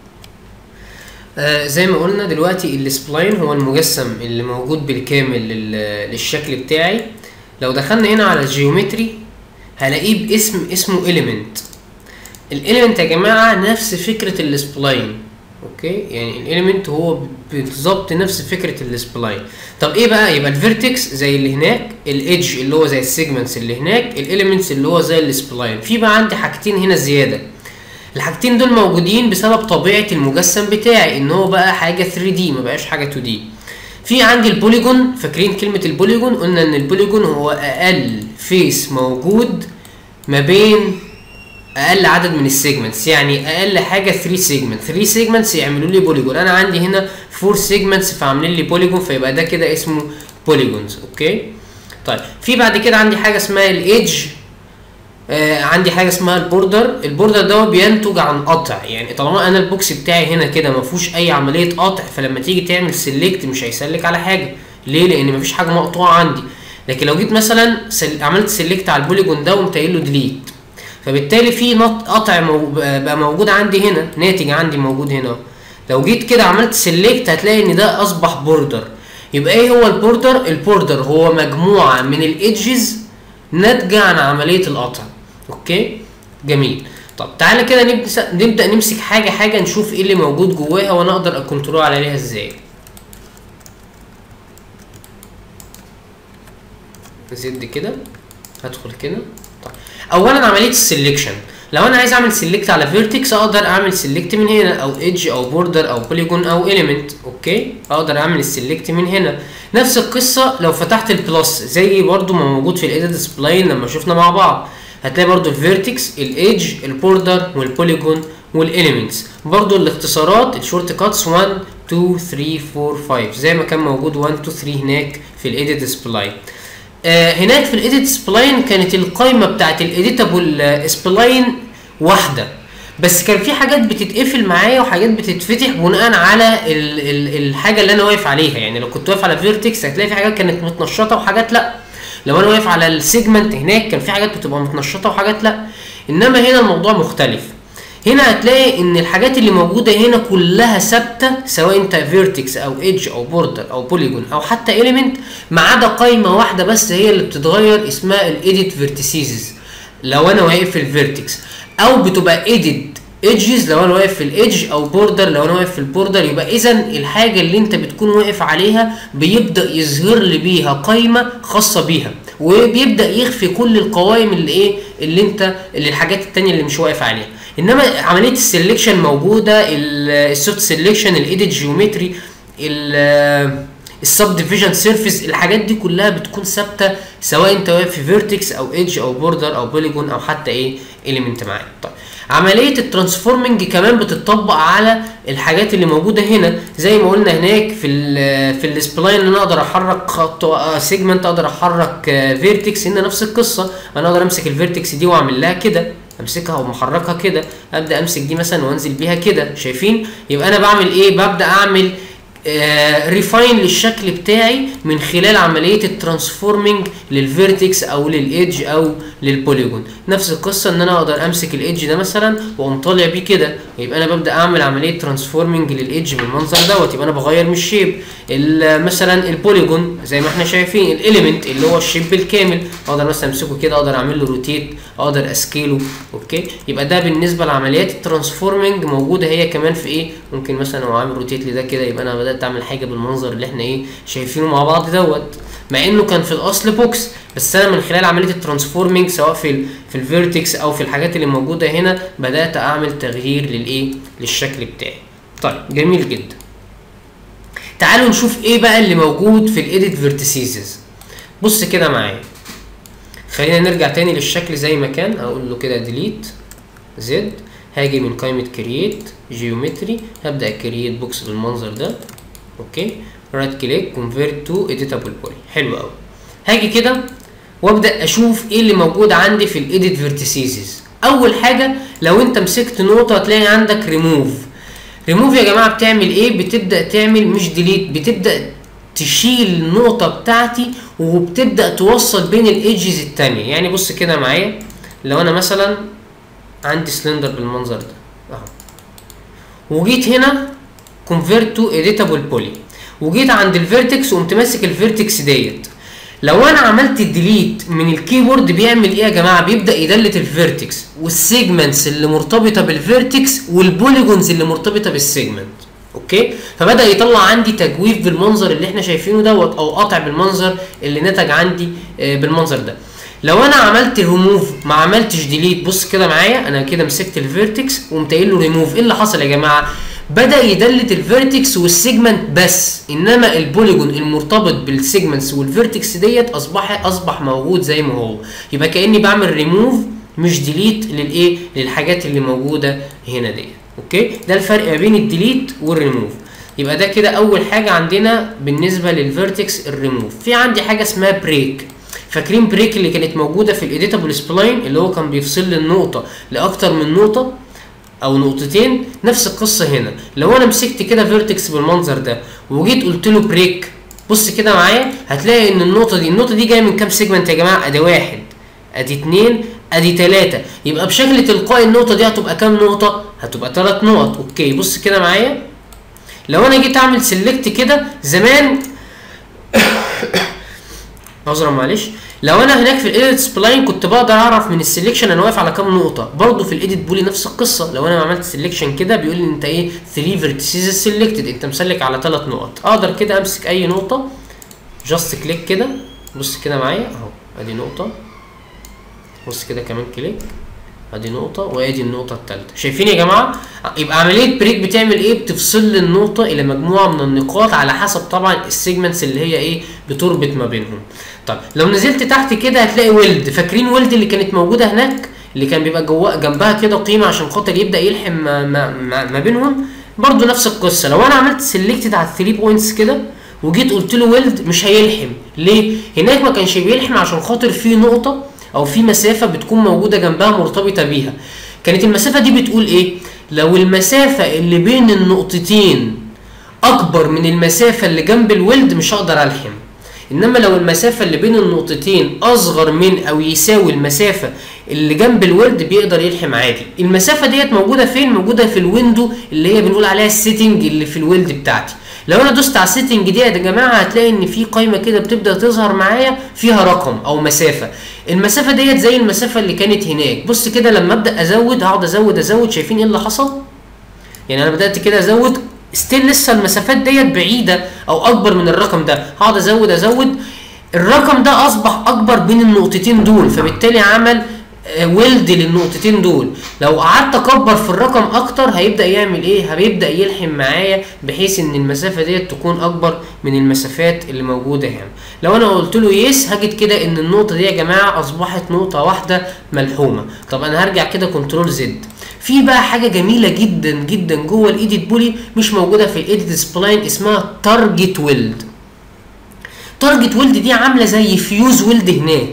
آه زي ما قلنا دلوقتي السبلاين هو المجسم اللي موجود بالكامل لل- للشكل بتاعي لو دخلنا هنا على الجيومتري هلاقيه باسم اسمه element الاليمنت يا جماعه نفس فكره السبلاين اوكي يعني الاليمنت هو بالظبط نفس فكره السبلاين طب ايه بقى يبقى الفيرتكس زي اللي هناك الايدج اللي هو زي السيجمنتس اللي هناك الاليمنتس اللي هو زي السبلاين في بقى عندي حاجتين هنا زياده الحاجتين دول موجودين بسبب طبيعه المجسم بتاعي ان هو بقى حاجه 3 دي ما بقاش حاجه 2 دي في عندي البوليجون فاكرين كلمه البوليجون قلنا ان البوليجون هو اقل فيس موجود ما بين اقل عدد من السيجمنتس يعني اقل حاجه 3 سيجمنت 3 سيجمنتس يعملوا لي بوليجون انا عندي هنا 4 سيجمنتس فعاملين لي بوليجون فيبقى ده كده اسمه بوليجونز اوكي طيب في بعد كده عندي حاجه اسمها الايدج آه عندي حاجه اسمها البوردر البوردر ده بينتج عن قطع يعني طالما انا البوكس بتاعي هنا كده ما فيهوش اي عمليه قطع فلما تيجي تعمل سيلكت مش هيسلك على حاجه ليه لان مفيش حاجه مقطوعه عندي لكن لو جيت مثلا سل... عملت سيلكت على البوليجون ده وقمت قايل له ديليت فبالتالي في نط قطع مو... بقى موجود عندي هنا ناتج عندي موجود هنا لو جيت كده عملت سيلكت هتلاقي ان ده اصبح بوردر يبقى ايه هو البوردر البوردر هو مجموعه من الايدجز ناتجه عن عمليه القطع اوكي جميل طب تعالى كده نبدأ نبدا نمسك حاجه حاجه نشوف ايه اللي موجود جواها وانا اقدر اكنترول عليها ازاي زد كده هدخل كده طيب اولا عمليه السلكشن لو انا عايز اعمل سيلكت على فيرتكس اقدر اعمل سيلكت من هنا او ايدج او بوردر او بوليجون او اليمنت اوكي اقدر اعمل السيلكت من هنا نفس القصه لو فتحت البلس زي برضو ما موجود في الايديت سبلاين لما شفنا مع بعض هتلاقي برضو الفيرتكس الايدج البوردر والبوليجون والاليمنتس برضو الاختصارات الشورت كاتس 1 2 3 4 5 زي ما كان موجود 1 2 3 هناك في الايديت سبلاين آه هناك في الايديت سبلاين كانت القائمه بتاعت الايديتابل سبلاين واحده بس كان في حاجات بتتقفل معايا وحاجات بتتفتح بناء على ال ال الحاجه اللي انا واقف عليها يعني لو كنت واقف على فيرتكس هتلاقي في حاجات كانت متنشطه وحاجات لا لو انا واقف على السيجمنت هناك كان في حاجات بتبقى متنشطه وحاجات لا انما هنا الموضوع مختلف هنا هتلاقي ان الحاجات اللي موجوده هنا كلها ثابته سواء انت فيرتكس او ايدج او بوردر او بوليجون او حتى اليمنت ما عدا قايمه واحده بس هي اللي بتتغير اسمها الايديت فيرتيسيز لو انا واقف في الفيرتكس او بتبقى ايديت ايدجز لو انا واقف في الايدج او بوردر لو انا واقف في البوردر يبقى اذا الحاجه اللي انت بتكون واقف عليها بيبدا يظهر لي بيها قايمه خاصه بيها وبيبدا يخفي كل القوائم اللي ايه اللي انت اللي الحاجات التانية اللي مش واقف عليها انما عمليه السلكشن موجوده السوفت سلكشن الايديت جيومتري السب ديفيجن سيرفيس الحاجات دي كلها بتكون ثابته سواء انت واقف في فيرتكس او ايدج او بوردر او بوليجون او حتى ايه اليمنت معاك طيب عمليه الترانسفورمنج كمان بتطبق على الحاجات اللي موجوده هنا زي ما قلنا هناك في ال في السبلاين انا اقدر احرك خط سيجمنت اقدر احرك فيرتكس هنا نفس القصه انا اقدر امسك الفيرتكس دي واعمل لها كده امسكها ومحركها كده ابدا امسك دي مثلا وانزل بيها كده شايفين يبقى انا بعمل ايه ببدا اعمل ريفاين للشكل بتاعي من خلال عمليه الترانسفورمينج للفيرتكس او للايدج او للبوليجون نفس القصه ان انا اقدر امسك الايدج ده مثلا واقوم طالع بيه كده يبقى انا ببدا اعمل عمليه ترانسفورمينج للايدج بالمنظر دوت يبقى انا بغير من الشيب ال- مثلا البوليجون زي ما احنا شايفين الاليمنت اللي هو الشيب بالكامل اقدر مثلا امسكه كده اقدر اعمل له روتيت اقدر اسكيله اوكي يبقى ده بالنسبه لعمليات الترانسفورمينج موجوده هي كمان في ايه ممكن مثلا لو عامل روتيت لده كده يبقى انا بدات اعمل حاجه بالمنظر اللي احنا ايه شايفينه مع بعض دوت مع انه كان في الاصل بوكس بس انا من خلال عمليه الترانسفورمينج سواء في ال في الفيرتكس او في الحاجات اللي موجوده هنا بدات اعمل تغيير للايه للشكل بتاعي طيب جميل جدا تعالوا نشوف ايه بقى اللي موجود في الايديت فيرتيسيز بص كده معايا خلينا نرجع تاني للشكل زي ما كان اقول له كده ديليت زد هاجي من قائمه كرييت جيومتري هبدا كرييت بوكس بالمنظر ده اوكي رايت كليك كونفيرت تو اديتابل بولي حلو قوي هاجي كده وابدا اشوف ايه اللي موجود عندي في الايديت فيرتيسيز اول حاجه لو انت مسكت نقطه هتلاقي عندك ريموف ريموف يا جماعه بتعمل ايه بتبدا تعمل مش ديليت بتبدا تشيل النقطه بتاعتي وبتبدا توصل بين الايدجز التانية يعني بص كده معايا لو انا مثلا عندي سلندر بالمنظر ده اهو وجيت هنا كونفيرت تو اديتابل بولي وجيت عند الفيرتكس وقمت ماسك الفيرتكس ديت لو انا عملت ديليت من الكيبورد بيعمل ايه يا جماعه بيبدا يدلت الفيرتكس والسيجمنتس اللي مرتبطه بالفيرتكس والبوليجونز اللي مرتبطه بالسيجمنت اوكي فبدا يطلع عندي تجويف بالمنظر اللي احنا شايفينه دوت او قطع بالمنظر اللي نتج عندي آه، بالمنظر ده لو انا عملت ريموف ما عملتش ديليت بص كده معايا انا كده مسكت الفيرتكس وقمت قايل له ريموف ايه اللي حصل يا جماعه بدا يدلت الفيرتكس والسيجمنت بس انما البوليجون المرتبط بالسيجمنتس والفيرتكس ديت اصبح اصبح موجود زي ما هو يبقى كاني بعمل ريموف مش ديليت للايه للحاجات اللي موجوده هنا ديت اوكي ده الفرق ما بين الديليت والريموف يبقى ده كده اول حاجه عندنا بالنسبه للفيرتكس الريموف في عندي حاجه اسمها بريك فاكرين بريك اللي كانت موجوده في الايديتابل سبلاين اللي هو كان بيفصل لي النقطه لاكتر من نقطه او نقطتين نفس القصه هنا لو انا مسكت كده فيرتكس بالمنظر ده وجيت قلت له بريك بص كده معايا هتلاقي ان النقطه دي النقطه دي جايه من كام سيجمنت يا جماعه ادي واحد ادي اتنين ادي تلاته يبقى بشكل تلقائي النقطه دي هتبقى كام نقطه هتبقى تلات نقط اوكي بص كده معايا لو انا جيت اعمل سيلكت كده زمان عذرا معلش لو انا هناك في الايديت سبلاين كنت بقدر اعرف من السلكشن انا واقف على كام نقطه برضه في الايديت بولي نفس القصه لو انا عملت سلكشن كده بيقول لي انت ايه 3 فيرتيسز سيلكتد انت مسلك على 3 نقط اقدر كده امسك اي نقطه جاست كليك كده بص كده معايا اهو ادي نقطه بص كده كمان كليك ادي نقطة وادي النقطة التالتة شايفين يا جماعة يبقى عملية بريك بتعمل ايه بتفصل لي النقطة الى مجموعة من النقاط على حسب طبعا السيجمنتس اللي هي ايه بتربط ما بينهم طب لو نزلت تحت كده هتلاقي ويلد فاكرين ويلد اللي كانت موجودة هناك اللي كان بيبقى جوا جنبها كده قيمة عشان خاطر يبدأ يلحم ما, ما, ما, ما بينهم برضو نفس القصة لو انا عملت سيلكتد على الثري بوينتس كده وجيت قلت له ويلد مش هيلحم ليه هناك ما كانش بيلحم عشان خاطر في نقطة او في مسافه بتكون موجوده جنبها مرتبطه بيها كانت المسافه دي بتقول ايه لو المسافه اللي بين النقطتين اكبر من المسافه اللي جنب الولد مش هقدر الحم انما لو المسافه اللي بين النقطتين اصغر من او يساوي المسافه اللي جنب الولد بيقدر يلحم عادي المسافه ديت موجوده فين موجوده في الويندو اللي هي بنقول عليها السيتنج اللي في الولد بتاعتي لو انا دوست على السيتنج دي يا جماعه هتلاقي ان في قائمه كده بتبدا تظهر معايا فيها رقم او مسافه المسافه ديت زي المسافه اللي كانت هناك بص كده لما ابدا ازود هقعد ازود ازود شايفين ايه اللي حصل يعني انا بدات كده ازود ستيل لسه المسافات ديت بعيده او اكبر من الرقم ده هقعد ازود ازود الرقم ده اصبح اكبر بين النقطتين دول فبالتالي عمل ويلد للنقطتين دول لو قعدت اكبر في الرقم اكتر هيبدا يعمل ايه هيبدا يلحم معايا بحيث ان المسافه ديت تكون اكبر من المسافات اللي موجوده هنا لو انا قلت له يس هجد كده ان النقطه دي يا جماعه اصبحت نقطه واحده ملحومه طب انا هرجع كده كنترول زد في بقى حاجه جميله جدا جدا جوه الايديت بولي مش موجوده في الايديت سبلاين اسمها تارجت ويلد تارجت ويلد دي عامله زي فيوز ويلد هناك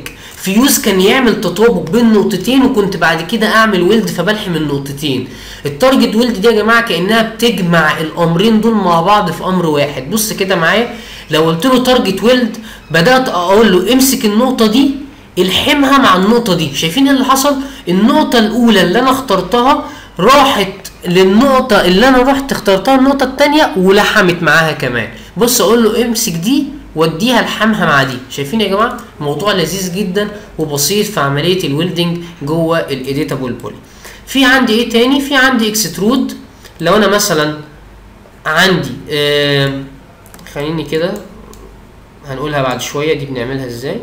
فيوز كان يعمل تطابق بين نقطتين وكنت بعد كده اعمل ويلد فبلحم النقطتين التارجت ويلد دي يا جماعه كانها بتجمع الامرين دول مع بعض في امر واحد بص كده معايا لو قلت له تارجت ويلد بدات اقول له امسك النقطه دي الحمها مع النقطه دي شايفين ايه اللي حصل النقطه الاولى اللي انا اخترتها راحت للنقطة اللي أنا رحت اخترتها النقطة التانية ولحمت معاها كمان بص أقول له امسك دي وديها لحمها مع دي شايفين يا جماعة موضوع لذيذ جدا وبسيط في عملية الويلدنج جوه الإيديتابل بولي في عندي ايه تاني في عندي اكسترود لو انا مثلا عندي آه خليني كده هنقولها بعد شوية دي بنعملها ازاي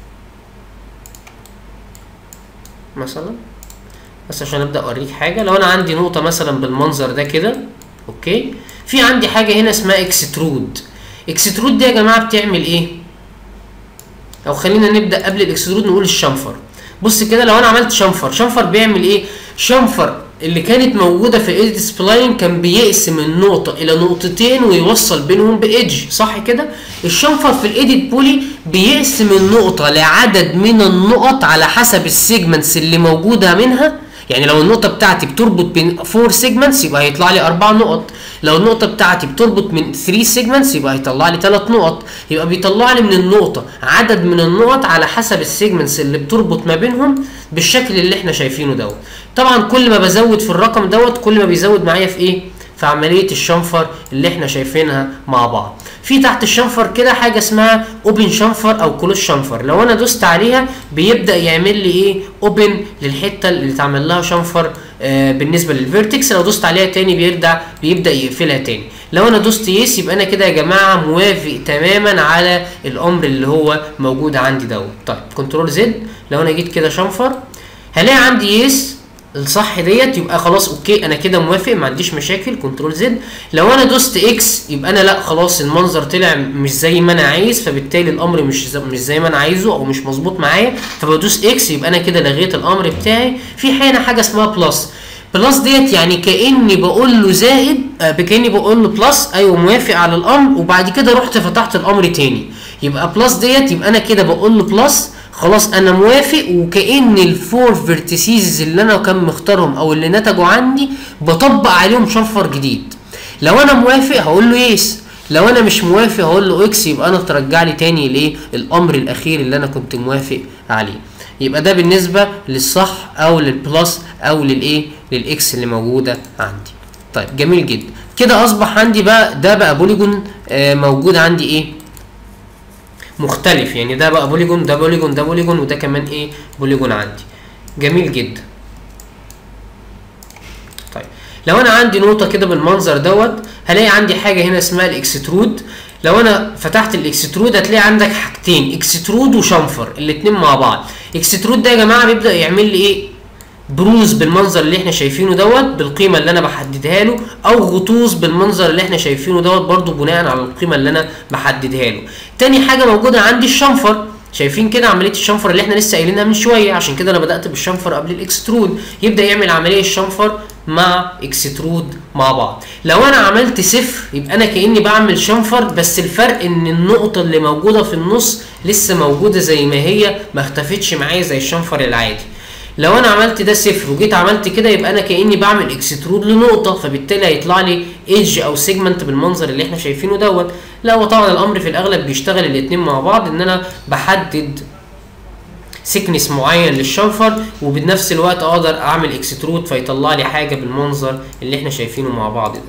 مثلا بس عشان ابدا اوريك حاجه لو انا عندي نقطه مثلا بالمنظر ده كده اوكي في عندي حاجه هنا اسمها اكسترود اكسترود دي يا جماعه بتعمل ايه او خلينا نبدا قبل الاكسترود نقول الشنفر بص كده لو انا عملت شنفر شنفر بيعمل ايه شنفر اللي كانت موجوده في الايدج سبلاين كان بيقسم النقطه الى نقطتين ويوصل بينهم بايدج صح كده الشنفر في الايديت بولي بيقسم النقطه لعدد من النقط على حسب السيجمنتس اللي موجوده منها يعني لو النقطة بتاعتي بتربط بين 4 سيجمنتس يبقى هيطلع لي 4 نقط، لو النقطة بتاعتي بتربط من 3 سيجمنتس يبقى هيطلع لي 3 نقط، يبقى بيطلع لي من النقطة عدد من النقط على حسب السيجمنتس اللي بتربط ما بينهم بالشكل اللي احنا شايفينه دوت. طبعا كل ما بزود في الرقم دوت كل ما بيزود معايا في ايه؟ في عملية الشنفر اللي احنا شايفينها مع بعض. في تحت الشنفر كده حاجة اسمها اوبن شنفر او كلوز شنفر، لو انا دوست عليها بيبدأ يعمل لي ايه؟ اوبن للحتة اللي اتعمل لها شنفر آه بالنسبة للفيرتكس، لو دوست عليها تاني بيرجع بيبدأ يقفلها تاني. لو انا دوست يس يبقى انا كده يا جماعة موافق تماما على الامر اللي هو موجود عندي دوت. طيب كنترول زد لو انا جيت كده شنفر هلاقي عندي يس الصح ديت يبقى خلاص اوكي انا كده موافق ما عنديش مشاكل كنترول زد لو انا دوست اكس يبقى انا لا خلاص المنظر طلع مش زي ما انا عايز فبالتالي الامر مش زي مش زي ما انا عايزه او مش مظبوط معايا فبدوس اكس يبقى انا كده لغيت الامر بتاعي في هنا حاجه اسمها بلس بلس ديت يعني كاني بقول له زائد آه كاني بقول له بلس ايوه موافق على الامر وبعد كده رحت فتحت الامر تاني يبقى بلس ديت يبقى انا كده بقول له بلس خلاص انا موافق وكان الفور فيرتيسيز اللي انا كان مختارهم او اللي نتجوا عندي بطبق عليهم شنفر جديد لو انا موافق هقول له يس لو انا مش موافق هقول له اكس يبقى انا ترجع لي تاني الايه الامر الاخير اللي انا كنت موافق عليه يبقى ده بالنسبه للصح او للبلس او للايه للاكس اللي موجوده عندي طيب جميل جدا كده اصبح عندي بقى ده بقى بوليجون آه موجود عندي ايه مختلف يعني ده بقى بوليجون ده بوليجون ده بوليجون وده كمان ايه بوليجون عندي جميل جدا طيب لو انا عندي نقطة كده بالمنظر دوت هلاقي عندي حاجة هنا اسمها الاكسترود لو انا فتحت الاكسترود هتلاقي عندك حاجتين اكسترود وشنفر الاتنين مع بعض اكسترود ده يا جماعة بيبدأ يعمل لي ايه بروز بالمنظر اللي احنا شايفينه دوت بالقيمه اللي انا بحددها له او غطوس بالمنظر اللي احنا شايفينه دوت برضو بناء على القيمه اللي انا بحددها له تاني حاجه موجوده عندي الشنفر شايفين كده عمليه الشنفر اللي احنا لسه قايلينها من شويه عشان كده انا بدات بالشنفر قبل الاكسترود يبدا يعمل عمليه الشنفر مع اكسترود مع بعض لو انا عملت صفر يبقى انا كاني بعمل شنفر بس الفرق ان النقطه اللي موجوده في النص لسه موجوده زي ما هي ما اختفتش معايا زي الشنفر العادي لو انا عملت ده صفر وجيت عملت كده يبقى انا كاني بعمل اكسترود لنقطه فبالتالي هيطلع لي ايدج او سيجمنت بالمنظر اللي احنا شايفينه دوت لا هو طبعا الامر في الاغلب بيشتغل الاثنين مع بعض ان انا بحدد سكنس معين للشنفر وبنفس الوقت اقدر اعمل اكسترود فيطلع لي حاجه بالمنظر اللي احنا شايفينه مع بعض ده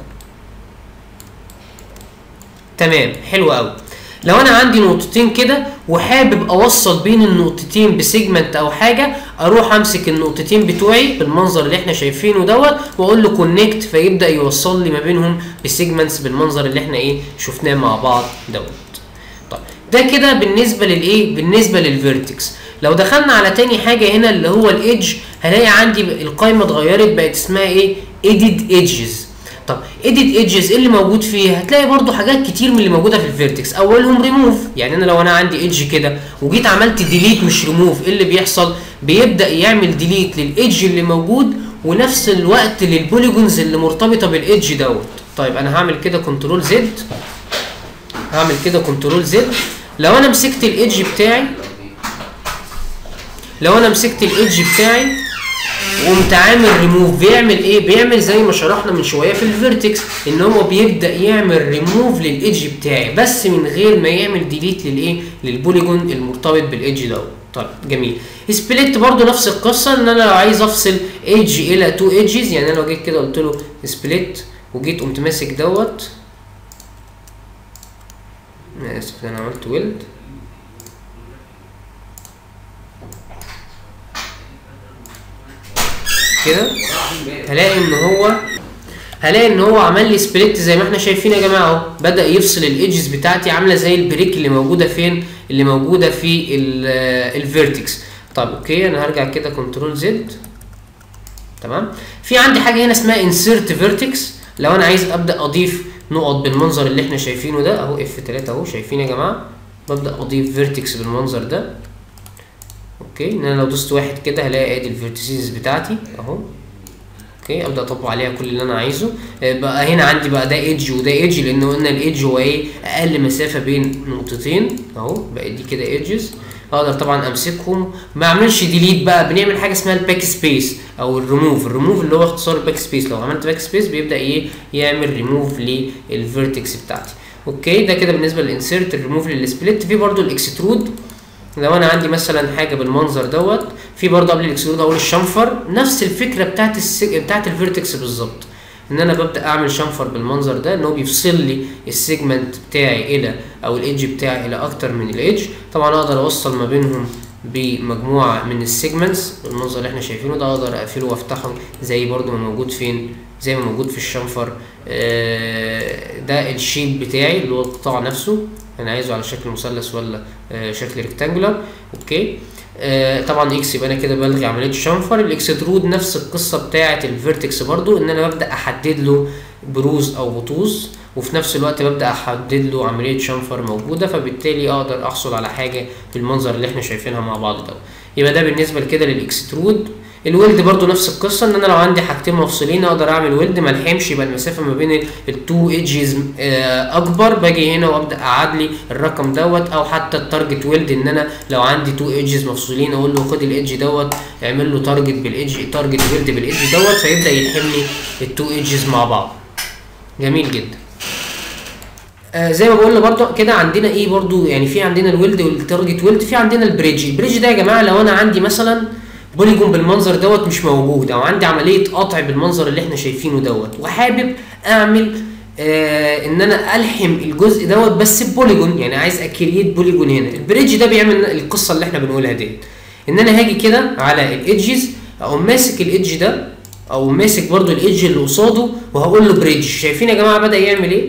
تمام حلو قوي لو انا عندي نقطتين كده وحابب اوصل بين النقطتين بسيجمنت او حاجه اروح امسك النقطتين بتوعي بالمنظر اللي احنا شايفينه دوت واقول له كونكت فيبدا يوصل لي ما بينهم بسيجمنتس بالمنظر اللي احنا ايه شفناه مع بعض دوت طيب ده كده بالنسبه للايه بالنسبه للفيرتكس لو دخلنا على تاني حاجه هنا اللي هو الايدج هلاقي عندي القايمه اتغيرت بقت اسمها ايه ايديد ايدجز طب ايديت ايدجز ايه اللي موجود فيها هتلاقي برضو حاجات كتير من اللي موجوده في الفيرتكس اولهم ريموف يعني انا لو انا عندي ايدج كده وجيت عملت ديليت مش ريموف ايه اللي بيحصل بيبدا يعمل ديليت للايدج اللي موجود ونفس الوقت للبوليجونز اللي مرتبطه بالايدج دوت طيب انا هعمل كده كنترول زد هعمل كده كنترول زد لو انا مسكت الايدج بتاعي لو انا مسكت الايدج بتاعي وقمت عامل ريموف بيعمل ايه بيعمل زي ما شرحنا من شويه في الفيرتكس ان هو بيبدا يعمل ريموف للايدج بتاعي بس من غير ما يعمل ديليت للايه للبوليجون المرتبط بالايدج دوت طيب جميل سبليت برضو نفس القصه ان انا لو عايز افصل ايدج الى تو ايدجز يعني انا لو جيت كده قلت له سبليت وجيت قمت ماسك دوت انا اسف انا عملت ويلد كده هلاقي ان هو هلاقي ان هو عمل لي سبليت زي ما احنا شايفين يا جماعه اهو بدا يفصل الايدجز بتاعتي عامله زي البريك اللي موجوده فين اللي موجوده في الفيرتكس طب اوكي انا هرجع كده كنترول زد تمام في عندي حاجه هنا اسمها انسيرت فيرتكس لو انا عايز ابدا اضيف نقط بالمنظر اللي احنا شايفينه ده اهو اف 3 اهو شايفين يا جماعه ببدا اضيف فيرتكس بالمنظر ده اوكي ان انا لو دوست واحد كده هلاقي ادي الفيرتيسز بتاعتي اهو اوكي ابدا اطبق عليها كل اللي انا عايزه بقى هنا عندي بقى ده ايدج وده ايدج لان قلنا الايدج هو ايه اقل مسافه بين نقطتين اهو بقت دي كده ايدجز اقدر طبعا امسكهم ما اعملش ديليت بقى بنعمل حاجه اسمها الباك سبيس او الريموف الريموف اللي هو اختصار الباك سبيس لو عملت باك سبيس بيبدا ايه يعمل ريموف للفيرتكس بتاعتي اوكي ده كده بالنسبه للانسيرت الريموف للسبليت في برضو الاكسترود لو انا عندي مثلا حاجه بالمنظر دوت في برضه قبل الاكسترود اقول الشنفر نفس الفكره بتاعت السج... بتاعت الفيرتكس بالظبط ان انا ببدا اعمل شنفر بالمنظر ده ان هو بيفصل لي السيجمنت بتاعي الى او الايدج بتاعي الى اكتر من الايدج طبعا اقدر اوصل ما بينهم بمجموعه من السيجمنتس بالمنظر اللي احنا شايفينه ده اقدر اقفله وافتحه زي برضه ما موجود فين زي ما موجود في الشنفر ده الشيب بتاعي اللي هو القطاع نفسه انا عايزه على شكل مثلث ولا شكل ريكتانجولار اوكي آه طبعا اكس يبقى انا كده بلغي عمليه الشنفر الاكسترود نفس القصه بتاعه الفيرتكس برضو ان انا ببدا احدد له بروز او بطوز وفي نفس الوقت ببدا احدد له عمليه شنفر موجوده فبالتالي اقدر احصل على حاجه بالمنظر اللي احنا شايفينها مع بعض ده يبقى ده بالنسبه لكده للاكسترود الويلد برضو نفس القصه ان انا لو عندي حاجتين مفصولين اقدر اعمل ويلد ما الحمش يبقى المسافه ما بين التو ايدجز اكبر باجي هنا وابدا اعادلي الرقم دوت او حتى التارجت ويلد ان انا لو عندي تو ايدجز مفصولين اقول له خد الايدج دوت اعمل له تارجت بالايدج تارجت ويلد بالايدج دوت فيبدا يلحم لي التو ايدجز مع بعض جميل جدا آه زي ما بقول برضو كده عندنا ايه برضو يعني في عندنا الويلد والتارجت ويلد في عندنا البريدج البريدج ده يا جماعه لو انا عندي مثلا بوليجون بالمنظر دوت مش موجود او عندي عمليه قطع بالمنظر اللي احنا شايفينه دوت وحابب اعمل آه ان انا الحم الجزء دوت بس ببوليجون يعني عايز اكريت بوليجون هنا البريدج ده بيعمل القصه اللي احنا بنقولها ديت ان انا هاجي كده على الايدجز اقوم ماسك الايدج ده او ماسك برضو الايدج اللي قصاده وهقول له بريدج شايفين يا جماعه بدا يعمل ايه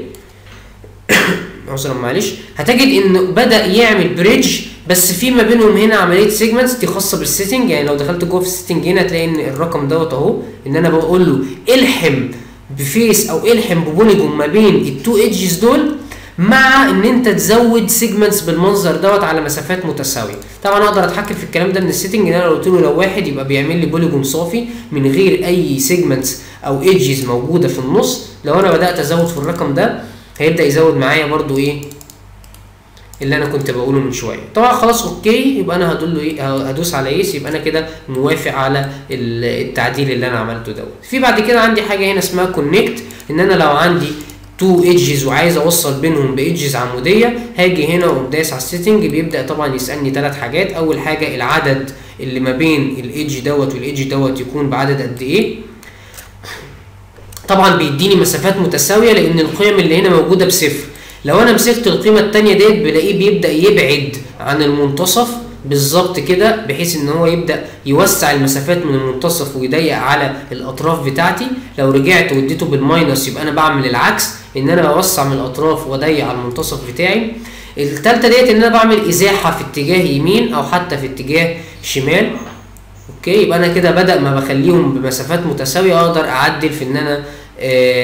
عذرا معلش هتجد انه بدا يعمل بريدج بس في ما بينهم هنا عمليه سيجمنتس دي خاصه بالسيتنج يعني لو دخلت جوه في السيتنج هنا هتلاقي ان الرقم دوت اهو ان انا بقول له الحم بفيس او الحم ببوليجون ما بين التو ايدجز دول مع ان انت تزود سيجمنتس بالمنظر دوت على مسافات متساويه طبعا اقدر اتحكم في الكلام ده من السيتنج ان انا لو قلت له لو واحد يبقى بيعمل لي بوليجون صافي من غير اي سيجمنتس او ايدجز موجوده في النص لو انا بدات ازود في الرقم ده هيبدا يزود معايا برضو ايه اللي انا كنت بقوله من شويه طبعا خلاص اوكي يبقى انا هدول له ايه هدوس على يس يبقى انا كده موافق على التعديل اللي انا عملته دوت في بعد كده عندي حاجه هنا اسمها كونكت ان انا لو عندي تو ايدجز وعايز اوصل بينهم بايدجز عموديه هاجي هنا واقوم دايس على السيتنج بيبدا طبعا يسالني ثلاث حاجات اول حاجه العدد اللي ما بين الايدج دوت والايدج دوت يكون بعدد قد ايه طبعا بيديني مسافات متساويه لان القيم اللي هنا موجوده بصفر لو انا مسكت القيمه الثانيه ديت بلاقيه بيبدا يبعد عن المنتصف بالظبط كده بحيث ان هو يبدا يوسع المسافات من المنتصف ويضيق على الاطراف بتاعتي لو رجعت واديته بالماينس يبقى انا بعمل العكس ان انا اوسع من الاطراف واضيق على المنتصف بتاعي الثالثه ديت ان انا بعمل ازاحه في اتجاه يمين او حتى في اتجاه شمال اوكي يبقى انا كده بدا ما بخليهم بمسافات متساويه اقدر اعدل في ان انا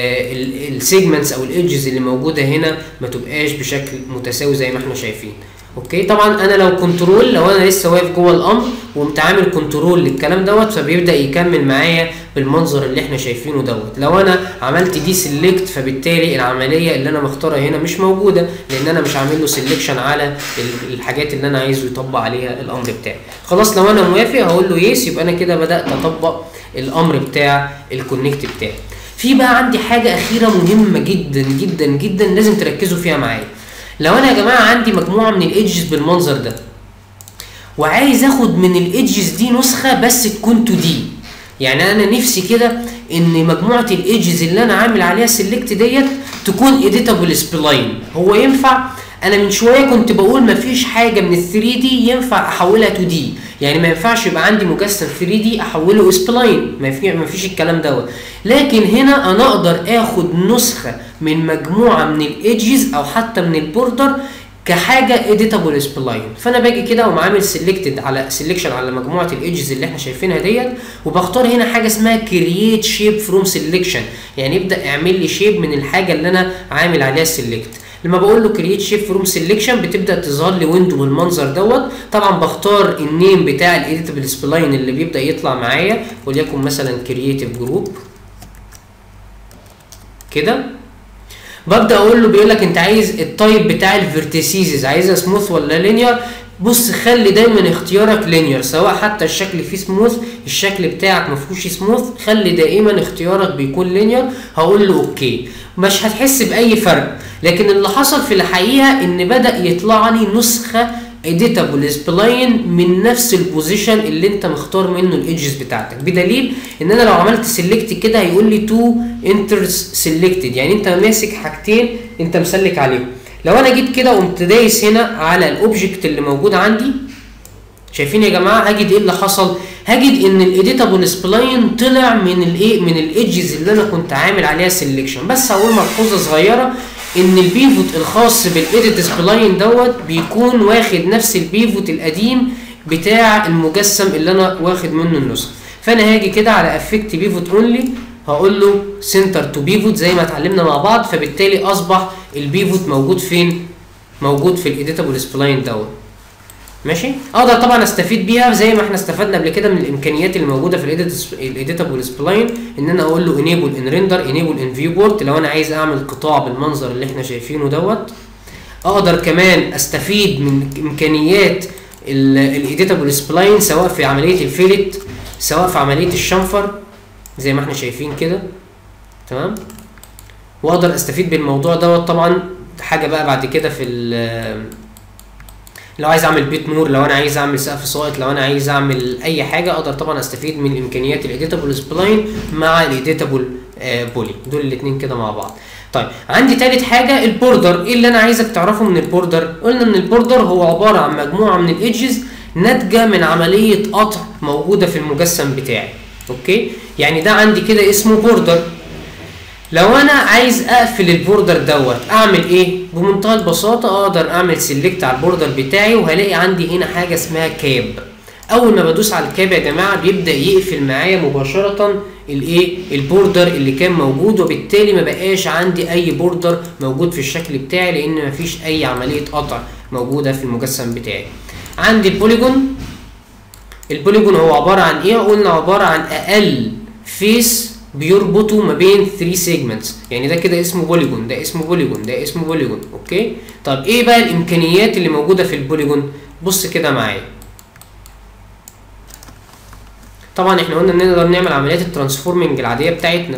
السيجمنتس او الايدجز اللي موجوده هنا ما تبقاش بشكل متساوي زي ما احنا شايفين اوكي طبعا انا لو كنترول لو انا لسه واقف جوه الامر وقمت عامل كنترول للكلام دوت فبيبدا يكمل معايا بالمنظر اللي احنا شايفينه دوت لو انا عملت دي سيلكت فبالتالي العمليه اللي انا مختارها هنا مش موجوده لان انا مش عامل له سيلكشن على ال- الحاجات اللي انا عايزه يطبق عليها الامر بتاعي خلاص لو انا موافق هقول له يس يبقى انا كده بدات اطبق الامر بتاع الكونكت بتاعي في بقى عندي حاجه اخيره مهمه جدا جدا جدا لازم تركزوا فيها معايا لو انا يا جماعه عندي مجموعه من الايدجز بالمنظر ده وعايز اخد من الايدجز دي نسخه بس تكون 2 دي يعني انا نفسي كده ان مجموعه الايدجز اللي انا عامل عليها سيلكت ديت تكون ايديتابل سبلاين هو ينفع انا من شويه كنت بقول مفيش حاجه من ال 3 دي ينفع احولها 2 دي يعني ما ينفعش يبقى عندي مجسم 3 دي احوله سبلاين ما في ما فيش الكلام دوت لكن هنا انا اقدر اخد نسخه من مجموعه من الايدجز او حتى من البوردر كحاجه اديتابل سبلاين فانا باجي كده واقوم عامل سيلكتد على سيلكشن على مجموعه الايدجز اللي احنا شايفينها ديت وبختار هنا حاجه اسمها كرييت شيب فروم سيلكشن يعني يبدا يعمل لي شيب من الحاجه اللي انا عامل عليها سيلكت لما بقول له كرييت شيب فروم سيلكشن بتبدا تظهر لي ويندو بالمنظر دوت طبعا بختار النيم بتاع الايديتابل سبلاين اللي بيبدا يطلع معايا وليكن مثلا كرييتيف جروب كده ببدا اقول له بيقول لك انت عايز التايب بتاع الفيرتيسيز عايزها سموث ولا لينير بص خلي دايما اختيارك لينير سواء حتى الشكل فيه سموث الشكل بتاعك ما فيهوش سموث خلي دائما اختيارك بيكون لينير هقول له اوكي مش هتحس باي فرق لكن اللي حصل في الحقيقه ان بدا يطلع لي نسخه اديتابل سبلاين من نفس البوزيشن اللي انت مختار منه الايدجز بتاعتك بدليل ان انا لو عملت سيلكت كده هيقول لي تو انترز سيلكتد يعني انت ماسك حاجتين انت مسلك عليهم لو انا جيت كده قمت دايس هنا على الاوبجكت اللي موجود عندي شايفين يا جماعه هجد ايه اللي حصل هجد ان الايديتابل سبلاين طلع من الايه من الايدجز اللي انا كنت عامل عليها سيلكشن بس هقول ملحوظه صغيره ان البيفوت الخاص بالايديت سبلاين دوت بيكون واخد نفس البيفوت القديم بتاع المجسم اللي انا واخد منه النسخه فانا هاجي كده على افكت بيفوت اونلي هقول له سنتر تو بيفوت زي ما اتعلمنا مع بعض فبالتالي اصبح البيفوت موجود فين موجود في الايديتابل سبلاين دوت ماشي اقدر طبعا استفيد بيها زي ما احنا استفدنا قبل كده من الامكانيات اللي موجوده في الايديتابل سبلاين ان انا اقول له انيبل ان ريندر انيبل ان فيو بورت لو انا عايز اعمل قطاع بالمنظر اللي احنا شايفينه دوت اقدر كمان استفيد من امكانيات الايديتابل سبلاين سواء في عمليه الفيلت سواء في عمليه الشنفر زي ما احنا شايفين كده تمام واقدر استفيد بالموضوع دوت طبعا حاجه بقى بعد كده في لو عايز اعمل بيت نور لو انا عايز اعمل سقف ساقط لو انا عايز اعمل اي حاجه اقدر طبعا استفيد من امكانيات الايديتابل سبلاين مع الايديتابل بولي دول الاثنين كده مع بعض طيب عندي ثالث حاجه البوردر ايه اللي انا عايزك تعرفه من البوردر قلنا ان البوردر هو عباره عن مجموعه من الايدجز ناتجه من عمليه قطع موجوده في المجسم بتاعي اوكي يعني ده عندي كده اسمه بوردر لو انا عايز اقفل البوردر دوت اعمل ايه بمنتهى البساطه اقدر اعمل سيلكت على البوردر بتاعي وهلاقي عندي هنا حاجه اسمها كاب اول ما بدوس على الكاب يا جماعه بيبدا يقفل معايا مباشره الايه البوردر اللي كان موجود وبالتالي ما بقاش عندي اي بوردر موجود في الشكل بتاعي لان مفيش اي عمليه قطع موجوده في المجسم بتاعي عندي البوليجون البوليجون هو عباره عن ايه قلنا عباره عن اقل فيس بيربطوا ما بين 3 سيجمنتس يعني ده كده اسمه بوليجون ده اسمه بوليجون ده اسمه بوليجون اوكي طب ايه بقى الامكانيات اللي موجوده في البوليجون بص كده معايا طبعا احنا قلنا ان نقدر نعمل عمليات الترانسفورمنج العاديه بتاعتنا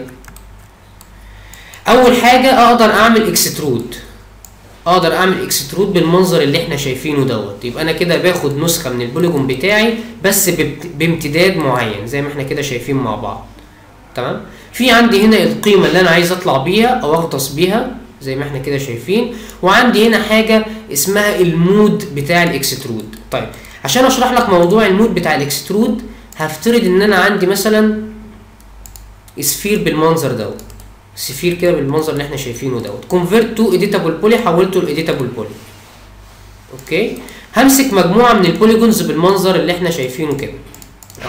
اول حاجه اقدر اعمل اكسترود اقدر اعمل اكسترود بالمنظر اللي احنا شايفينه دوت يبقى انا كده باخد نسخه من البوليجون بتاعي بس بامتداد معين زي ما احنا كده شايفين مع بعض تمام في عندي هنا القيمه اللي انا عايز اطلع بيها او اغطس بيها زي ما احنا كده شايفين وعندي هنا حاجه اسمها المود بتاع الاكسترود طيب عشان اشرح لك موضوع المود بتاع الاكسترود هفترض ان انا عندي مثلا سفير بالمنظر دوت سفير كده بالمنظر اللي احنا شايفينه دوت كونفيرت تو اديتابل بولي حولته لاديتابل بولي اوكي همسك مجموعه من البوليجونز بالمنظر اللي احنا شايفينه كده اهو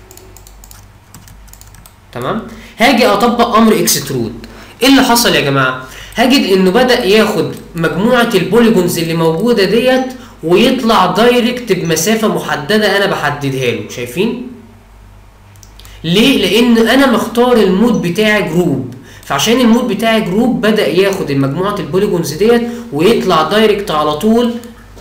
تمام هاجي اطبق امر اكسترود ايه اللي حصل يا جماعه هجد انه بدا ياخد مجموعه البوليجونز اللي موجوده ديت ويطلع دايركت بمسافه محدده انا بحددها له شايفين ليه لان انا مختار المود بتاعي جروب فعشان المود بتاعي جروب بدا ياخد مجموعه البوليجونز ديت ويطلع دايركت على طول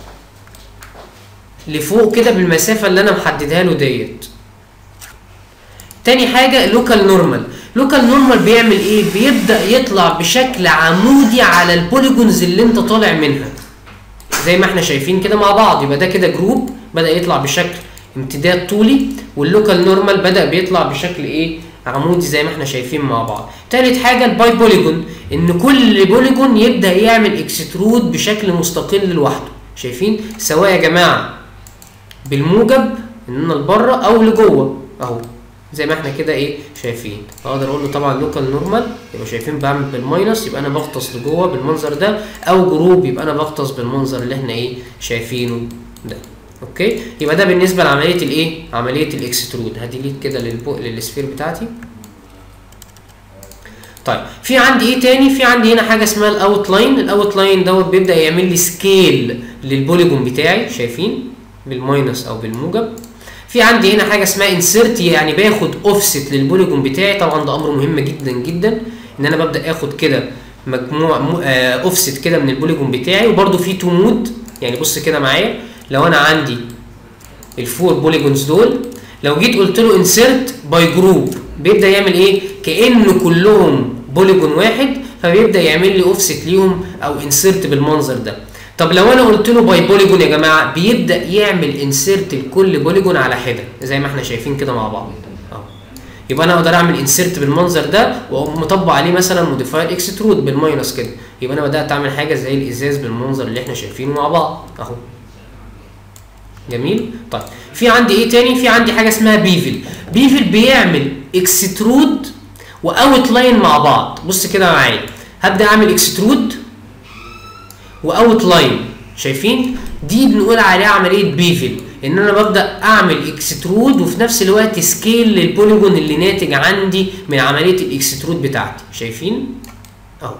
لفوق كده بالمسافه اللي انا محددها له ديت تاني حاجه لوكال نورمال لوكال نورمال بيعمل ايه بيبدا يطلع بشكل عمودي على البوليجونز اللي انت طالع منها زي ما احنا شايفين كده مع بعض يبقى ده كده جروب بدا يطلع بشكل امتداد طولي واللوكال نورمال بدا بيطلع بشكل ايه عمودي زي ما احنا شايفين مع بعض تالت حاجه الباي بوليجون ان كل بوليجون يبدا يعمل اكسترود بشكل مستقل لوحده شايفين سواء يا جماعه بالموجب اننا لبره او لجوه اهو زي ما احنا كده ايه شايفين اقدر اقول له طبعا لوكال نورمال يبقى شايفين بعمل بالماينس يبقى انا بغطس لجوه بالمنظر ده او جروب يبقى انا بغطس بالمنظر اللي احنا ايه شايفينه ده اوكي يبقى ده بالنسبه لعمليه الايه عمليه الاكسترود هديليت كده للبو... للسفير بتاعتي طيب في عندي ايه تاني في عندي هنا حاجه اسمها الاوت لاين الاوت لاين دوت بيبدا يعمل لي سكيل للبوليجون بتاعي شايفين بالماينس او بالموجب في عندي هنا حاجه اسمها انسيرت يعني باخد اوفست للبوليجون بتاعي طبعا ده امر مهم جدا جدا ان انا ببدا اخد كده مجموع اوفست كده من البوليجون بتاعي وبرده في تو مود يعني بص كده معايا لو انا عندي الفور بوليجونز دول لو جيت قلت له انسيرت باي جروب بيبدا يعمل ايه كان كلهم بوليجون واحد فبيبدا يعمل لي اوفست ليهم او انسيرت بالمنظر ده طب لو انا قلت له باي بوليجون يا جماعه بيبدا يعمل انسيرت لكل بوليجون على حده زي ما احنا شايفين كده مع بعض اهو يبقى انا اقدر اعمل انسيرت بالمنظر ده واقوم مطبق عليه مثلا موديفاير اكسترود بالماينس كده يبقى انا بدات اعمل حاجه زي الازاز بالمنظر اللي احنا شايفينه مع بعض اهو جميل طيب في عندي ايه تاني في عندي حاجه اسمها بيفل بيفل بيعمل اكسترود واوت لاين مع بعض بص كده معايا هبدا اعمل اكسترود واوت لاين شايفين دي بنقول عليها عمليه بيفل ان انا ببدا اعمل اكسترود وفي نفس الوقت سكيل للبوليجون اللي ناتج عندي من عمليه الاكسترود بتاعتي شايفين اهو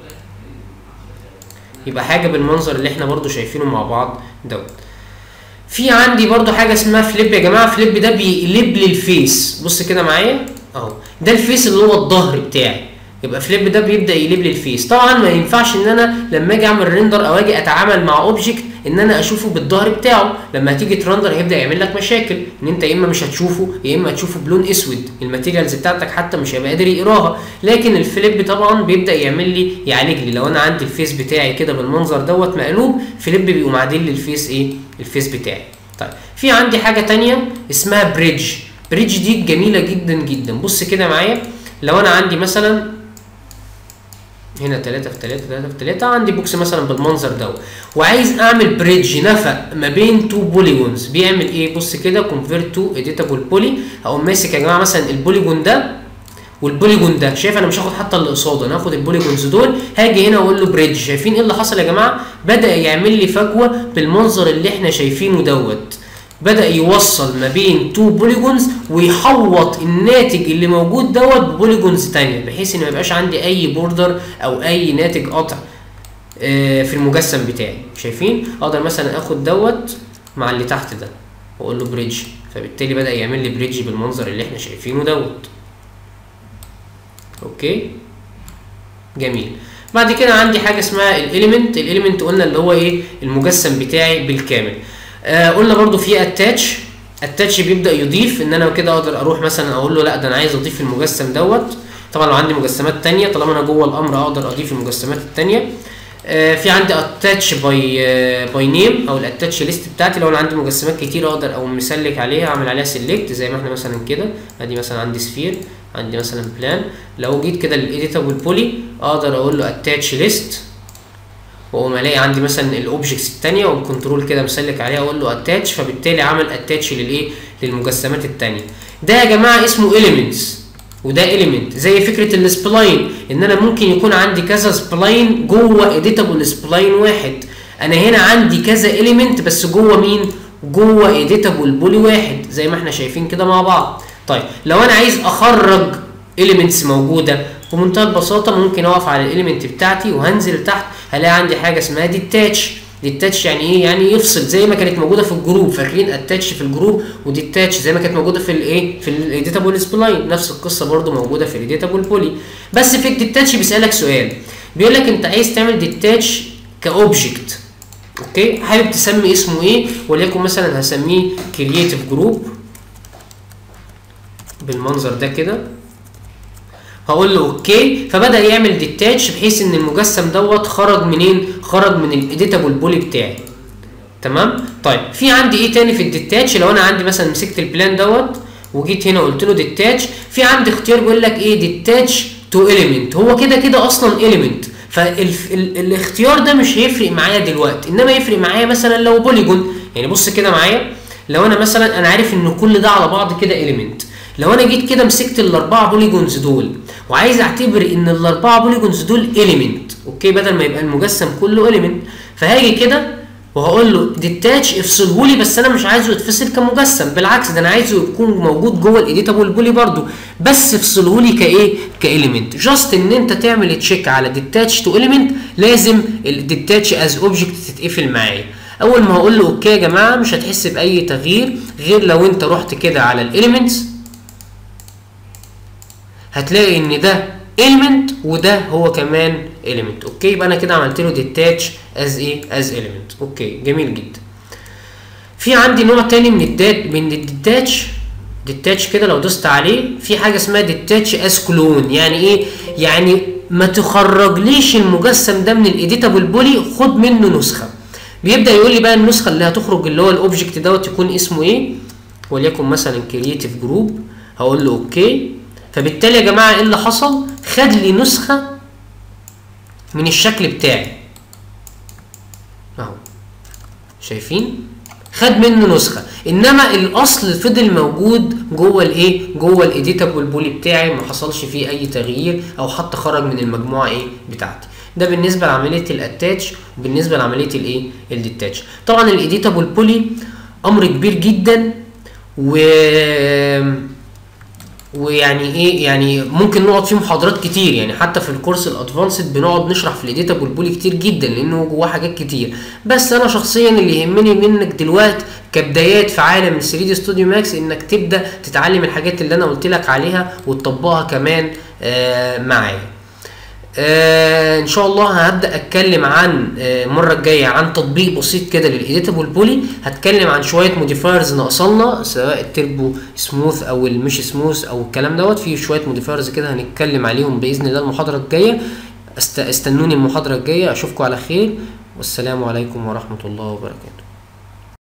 يبقى حاجه بالمنظر اللي احنا برضو شايفينه مع بعض دوت في عندي برضو حاجه اسمها فليب يا جماعه فليب ده بيقلب لي الفيس بص كده معايا اهو ده الفيس اللي هو الظهر بتاعي يبقى فليب ده بيبدا يقلب لي الفيس طبعا ما ينفعش ان انا لما اجي اعمل ريندر او اجي اتعامل مع اوبجكت ان انا اشوفه بالظهر بتاعه لما هتيجي ترندر هيبدا يعمل لك مشاكل ان انت يا اما مش هتشوفه يا اما هتشوفه بلون اسود الماتيريالز بتاعتك حتى مش هيبقى قادر يقراها لكن الفليب طبعا بيبدا يعمل لي يعالج لي لو انا عندي الفيس بتاعي كده بالمنظر دوت مقلوب فليب بيقوم عادل لي الفيس ايه الفيس بتاعي طيب في عندي حاجه تانية اسمها بريدج بريدج دي جميله جدا جدا بص كده معايا لو انا عندي مثلا هنا 3 في 3 3 في 3 عندي بوكس مثلا بالمنظر ده وعايز اعمل بريدج نفق ما بين تو بوليجونز بيعمل ايه بص كده كونفيرت تو اديتابل بولي هقوم ماسك يا جماعه مثلا البوليجون ده والبوليجون ده شايف انا مش هاخد حتى اللي قصاده انا هاخد البوليجونز دول هاجي هنا واقول له بريدج شايفين ايه اللي حصل يا جماعه بدا يعمل لي فجوه بالمنظر اللي احنا شايفينه دوت بدا يوصل ما بين تو بوليجونز ويحوط الناتج اللي موجود دوت ببوليجونز تانية بحيث ان ما يبقاش عندي اي بوردر او اي ناتج قطع في المجسم بتاعي شايفين اقدر مثلا اخد دوت مع اللي تحت ده واقول له بريدج فبالتالي بدا يعمل لي بريدج بالمنظر اللي احنا شايفينه دوت اوكي جميل بعد كده عندي حاجه اسمها الاليمنت الاليمنت قلنا اللي هو ايه المجسم بتاعي بالكامل آه قلنا برضو في اتاتش اتاتش بيبدا يضيف ان انا كده اقدر اروح مثلا اقول له لا ده انا عايز اضيف المجسم دوت طبعا لو عندي مجسمات تانية طالما انا جوه الامر اقدر اضيف المجسمات التانية آه في عندي اتاتش باي باي نيم او الاتاتش ليست بتاعتي لو انا عندي مجسمات كتير اقدر او مسلك عليها اعمل عليها سيلكت زي ما احنا مثلا كده ادي مثلا عندي سفير عندي مثلا بلان لو جيت كده للايديتابل بولي اقدر اقول له اتاتش ليست واقوم الاقي عندي مثلا الاوبجكتس الثانيه واقوم كنترول كده مسلك عليها اقول له اتاتش فبالتالي عمل اتاتش للايه للمجسمات الثانيه ده يا جماعه اسمه اليمنتس وده اليمنت زي فكره السبلاين ان انا ممكن يكون عندي كذا سبلاين جوه اديتابل سبلاين واحد انا هنا عندي كذا اليمنت بس جوه مين جوه اديتابل بولي واحد زي ما احنا شايفين كده مع بعض طيب لو انا عايز اخرج اليمنتس موجوده بمنتهى البساطه ممكن اقف على الاليمنت بتاعتي وهنزل تحت هلاقي عندي حاجه اسمها ديتاتش ديتاتش يعني ايه يعني يفصل زي ما كانت موجوده في الجروب فاكرين اتاتش في الجروب وديتاتش زي ما كانت موجوده في الايه في الايديتابل سبلاين نفس القصه برده موجوده في الايديتابل بولي بس في الديتاتش بيسالك سؤال بيقول لك انت عايز تعمل ديتاتش كاوبجكت اوكي حابب تسمي اسمه ايه وليكن مثلا هسميه كرييتيف جروب بالمنظر ده كده هقول له اوكي فبدا يعمل ديتاتش بحيث ان المجسم دوت خرج منين خرج من الايديتابل بولي بتاعي تمام طيب في عندي ايه تاني في الديتاتش لو انا عندي مثلا مسكت البلان دوت وجيت هنا قلت له ديتاتش في عندي اختيار بيقول لك ايه ديتاتش تو اليمنت هو كده كده اصلا اليمنت فالاختيار ده مش هيفرق معايا دلوقتي انما يفرق معايا مثلا لو بوليجون يعني بص كده معايا لو انا مثلا انا عارف ان كل ده على بعض كده اليمنت لو انا جيت كده مسكت الاربعه بوليجونز دول وعايز اعتبر ان الاربعه بوليجونز دول اليمنت اوكي بدل ما يبقى المجسم كله اليمنت فهاجي كده وهقول له ديتاتش افصله لي بس انا مش عايزه يتفصل كمجسم بالعكس ده انا عايزه يكون موجود جوه الايديتابل بولي برده بس افصله لي كايه كاليمنت جاست ان انت تعمل تشيك على ديتاتش تو اليمنت لازم الديتاتش از اوبجكت تتقفل معايا اول ما هقول له اوكي يا جماعه مش هتحس باي تغيير غير لو انت رحت كده على الاليمنتس هتلاقي ان ده element وده هو كمان element اوكي يبقى انا كده عملت له detach as ايه as element اوكي جميل جدا في عندي نوع تاني من الدات من الديتاتش ديتاتش كده لو دوست عليه في حاجه اسمها ديتاتش از كلون يعني ايه يعني ما تخرجليش المجسم ده من الايديتابل بولي خد منه نسخه بيبدا يقول لي بقى النسخه اللي هتخرج اللي هو الاوبجكت دوت يكون اسمه ايه وليكن مثلا كرييتيف جروب هقول له اوكي فبالتالي يا جماعه ايه اللي حصل خد لي نسخه من الشكل بتاعي اهو شايفين خد منه نسخه انما الاصل فضل موجود جوه الايه جوه الايديتابل بولي بتاعي ما حصلش فيه اي تغيير او حتى خرج من المجموعه ايه بتاعتي ده بالنسبه لعمليه الاتاتش وبالنسبه لعمليه الايه الديتاتش طبعا الايديتابل بولي امر كبير جدا و ويعني ايه يعني ممكن نقعد فيه محاضرات كتير يعني حتى في الكورس الادفانسد بنقعد نشرح في الايديتابل بولي كتير جدا لانه جواه حاجات كتير بس انا شخصيا اللي يهمني منك دلوقتي كبدايات في عالم ال 3 دي ستوديو ماكس انك تبدا تتعلم الحاجات اللي انا قلت لك عليها وتطبقها كمان آه معايا آه ان شاء الله هبدا اتكلم عن آه المره الجايه عن تطبيق بسيط كده للايديتابل بولي هتكلم عن شويه موديفايرز ناقصنا سواء التربو سموث او المش سموث او الكلام دوت في شويه موديفايرز كده هنتكلم عليهم باذن الله المحاضره الجايه است... استنوني المحاضره الجايه اشوفكم على خير والسلام عليكم ورحمه الله وبركاته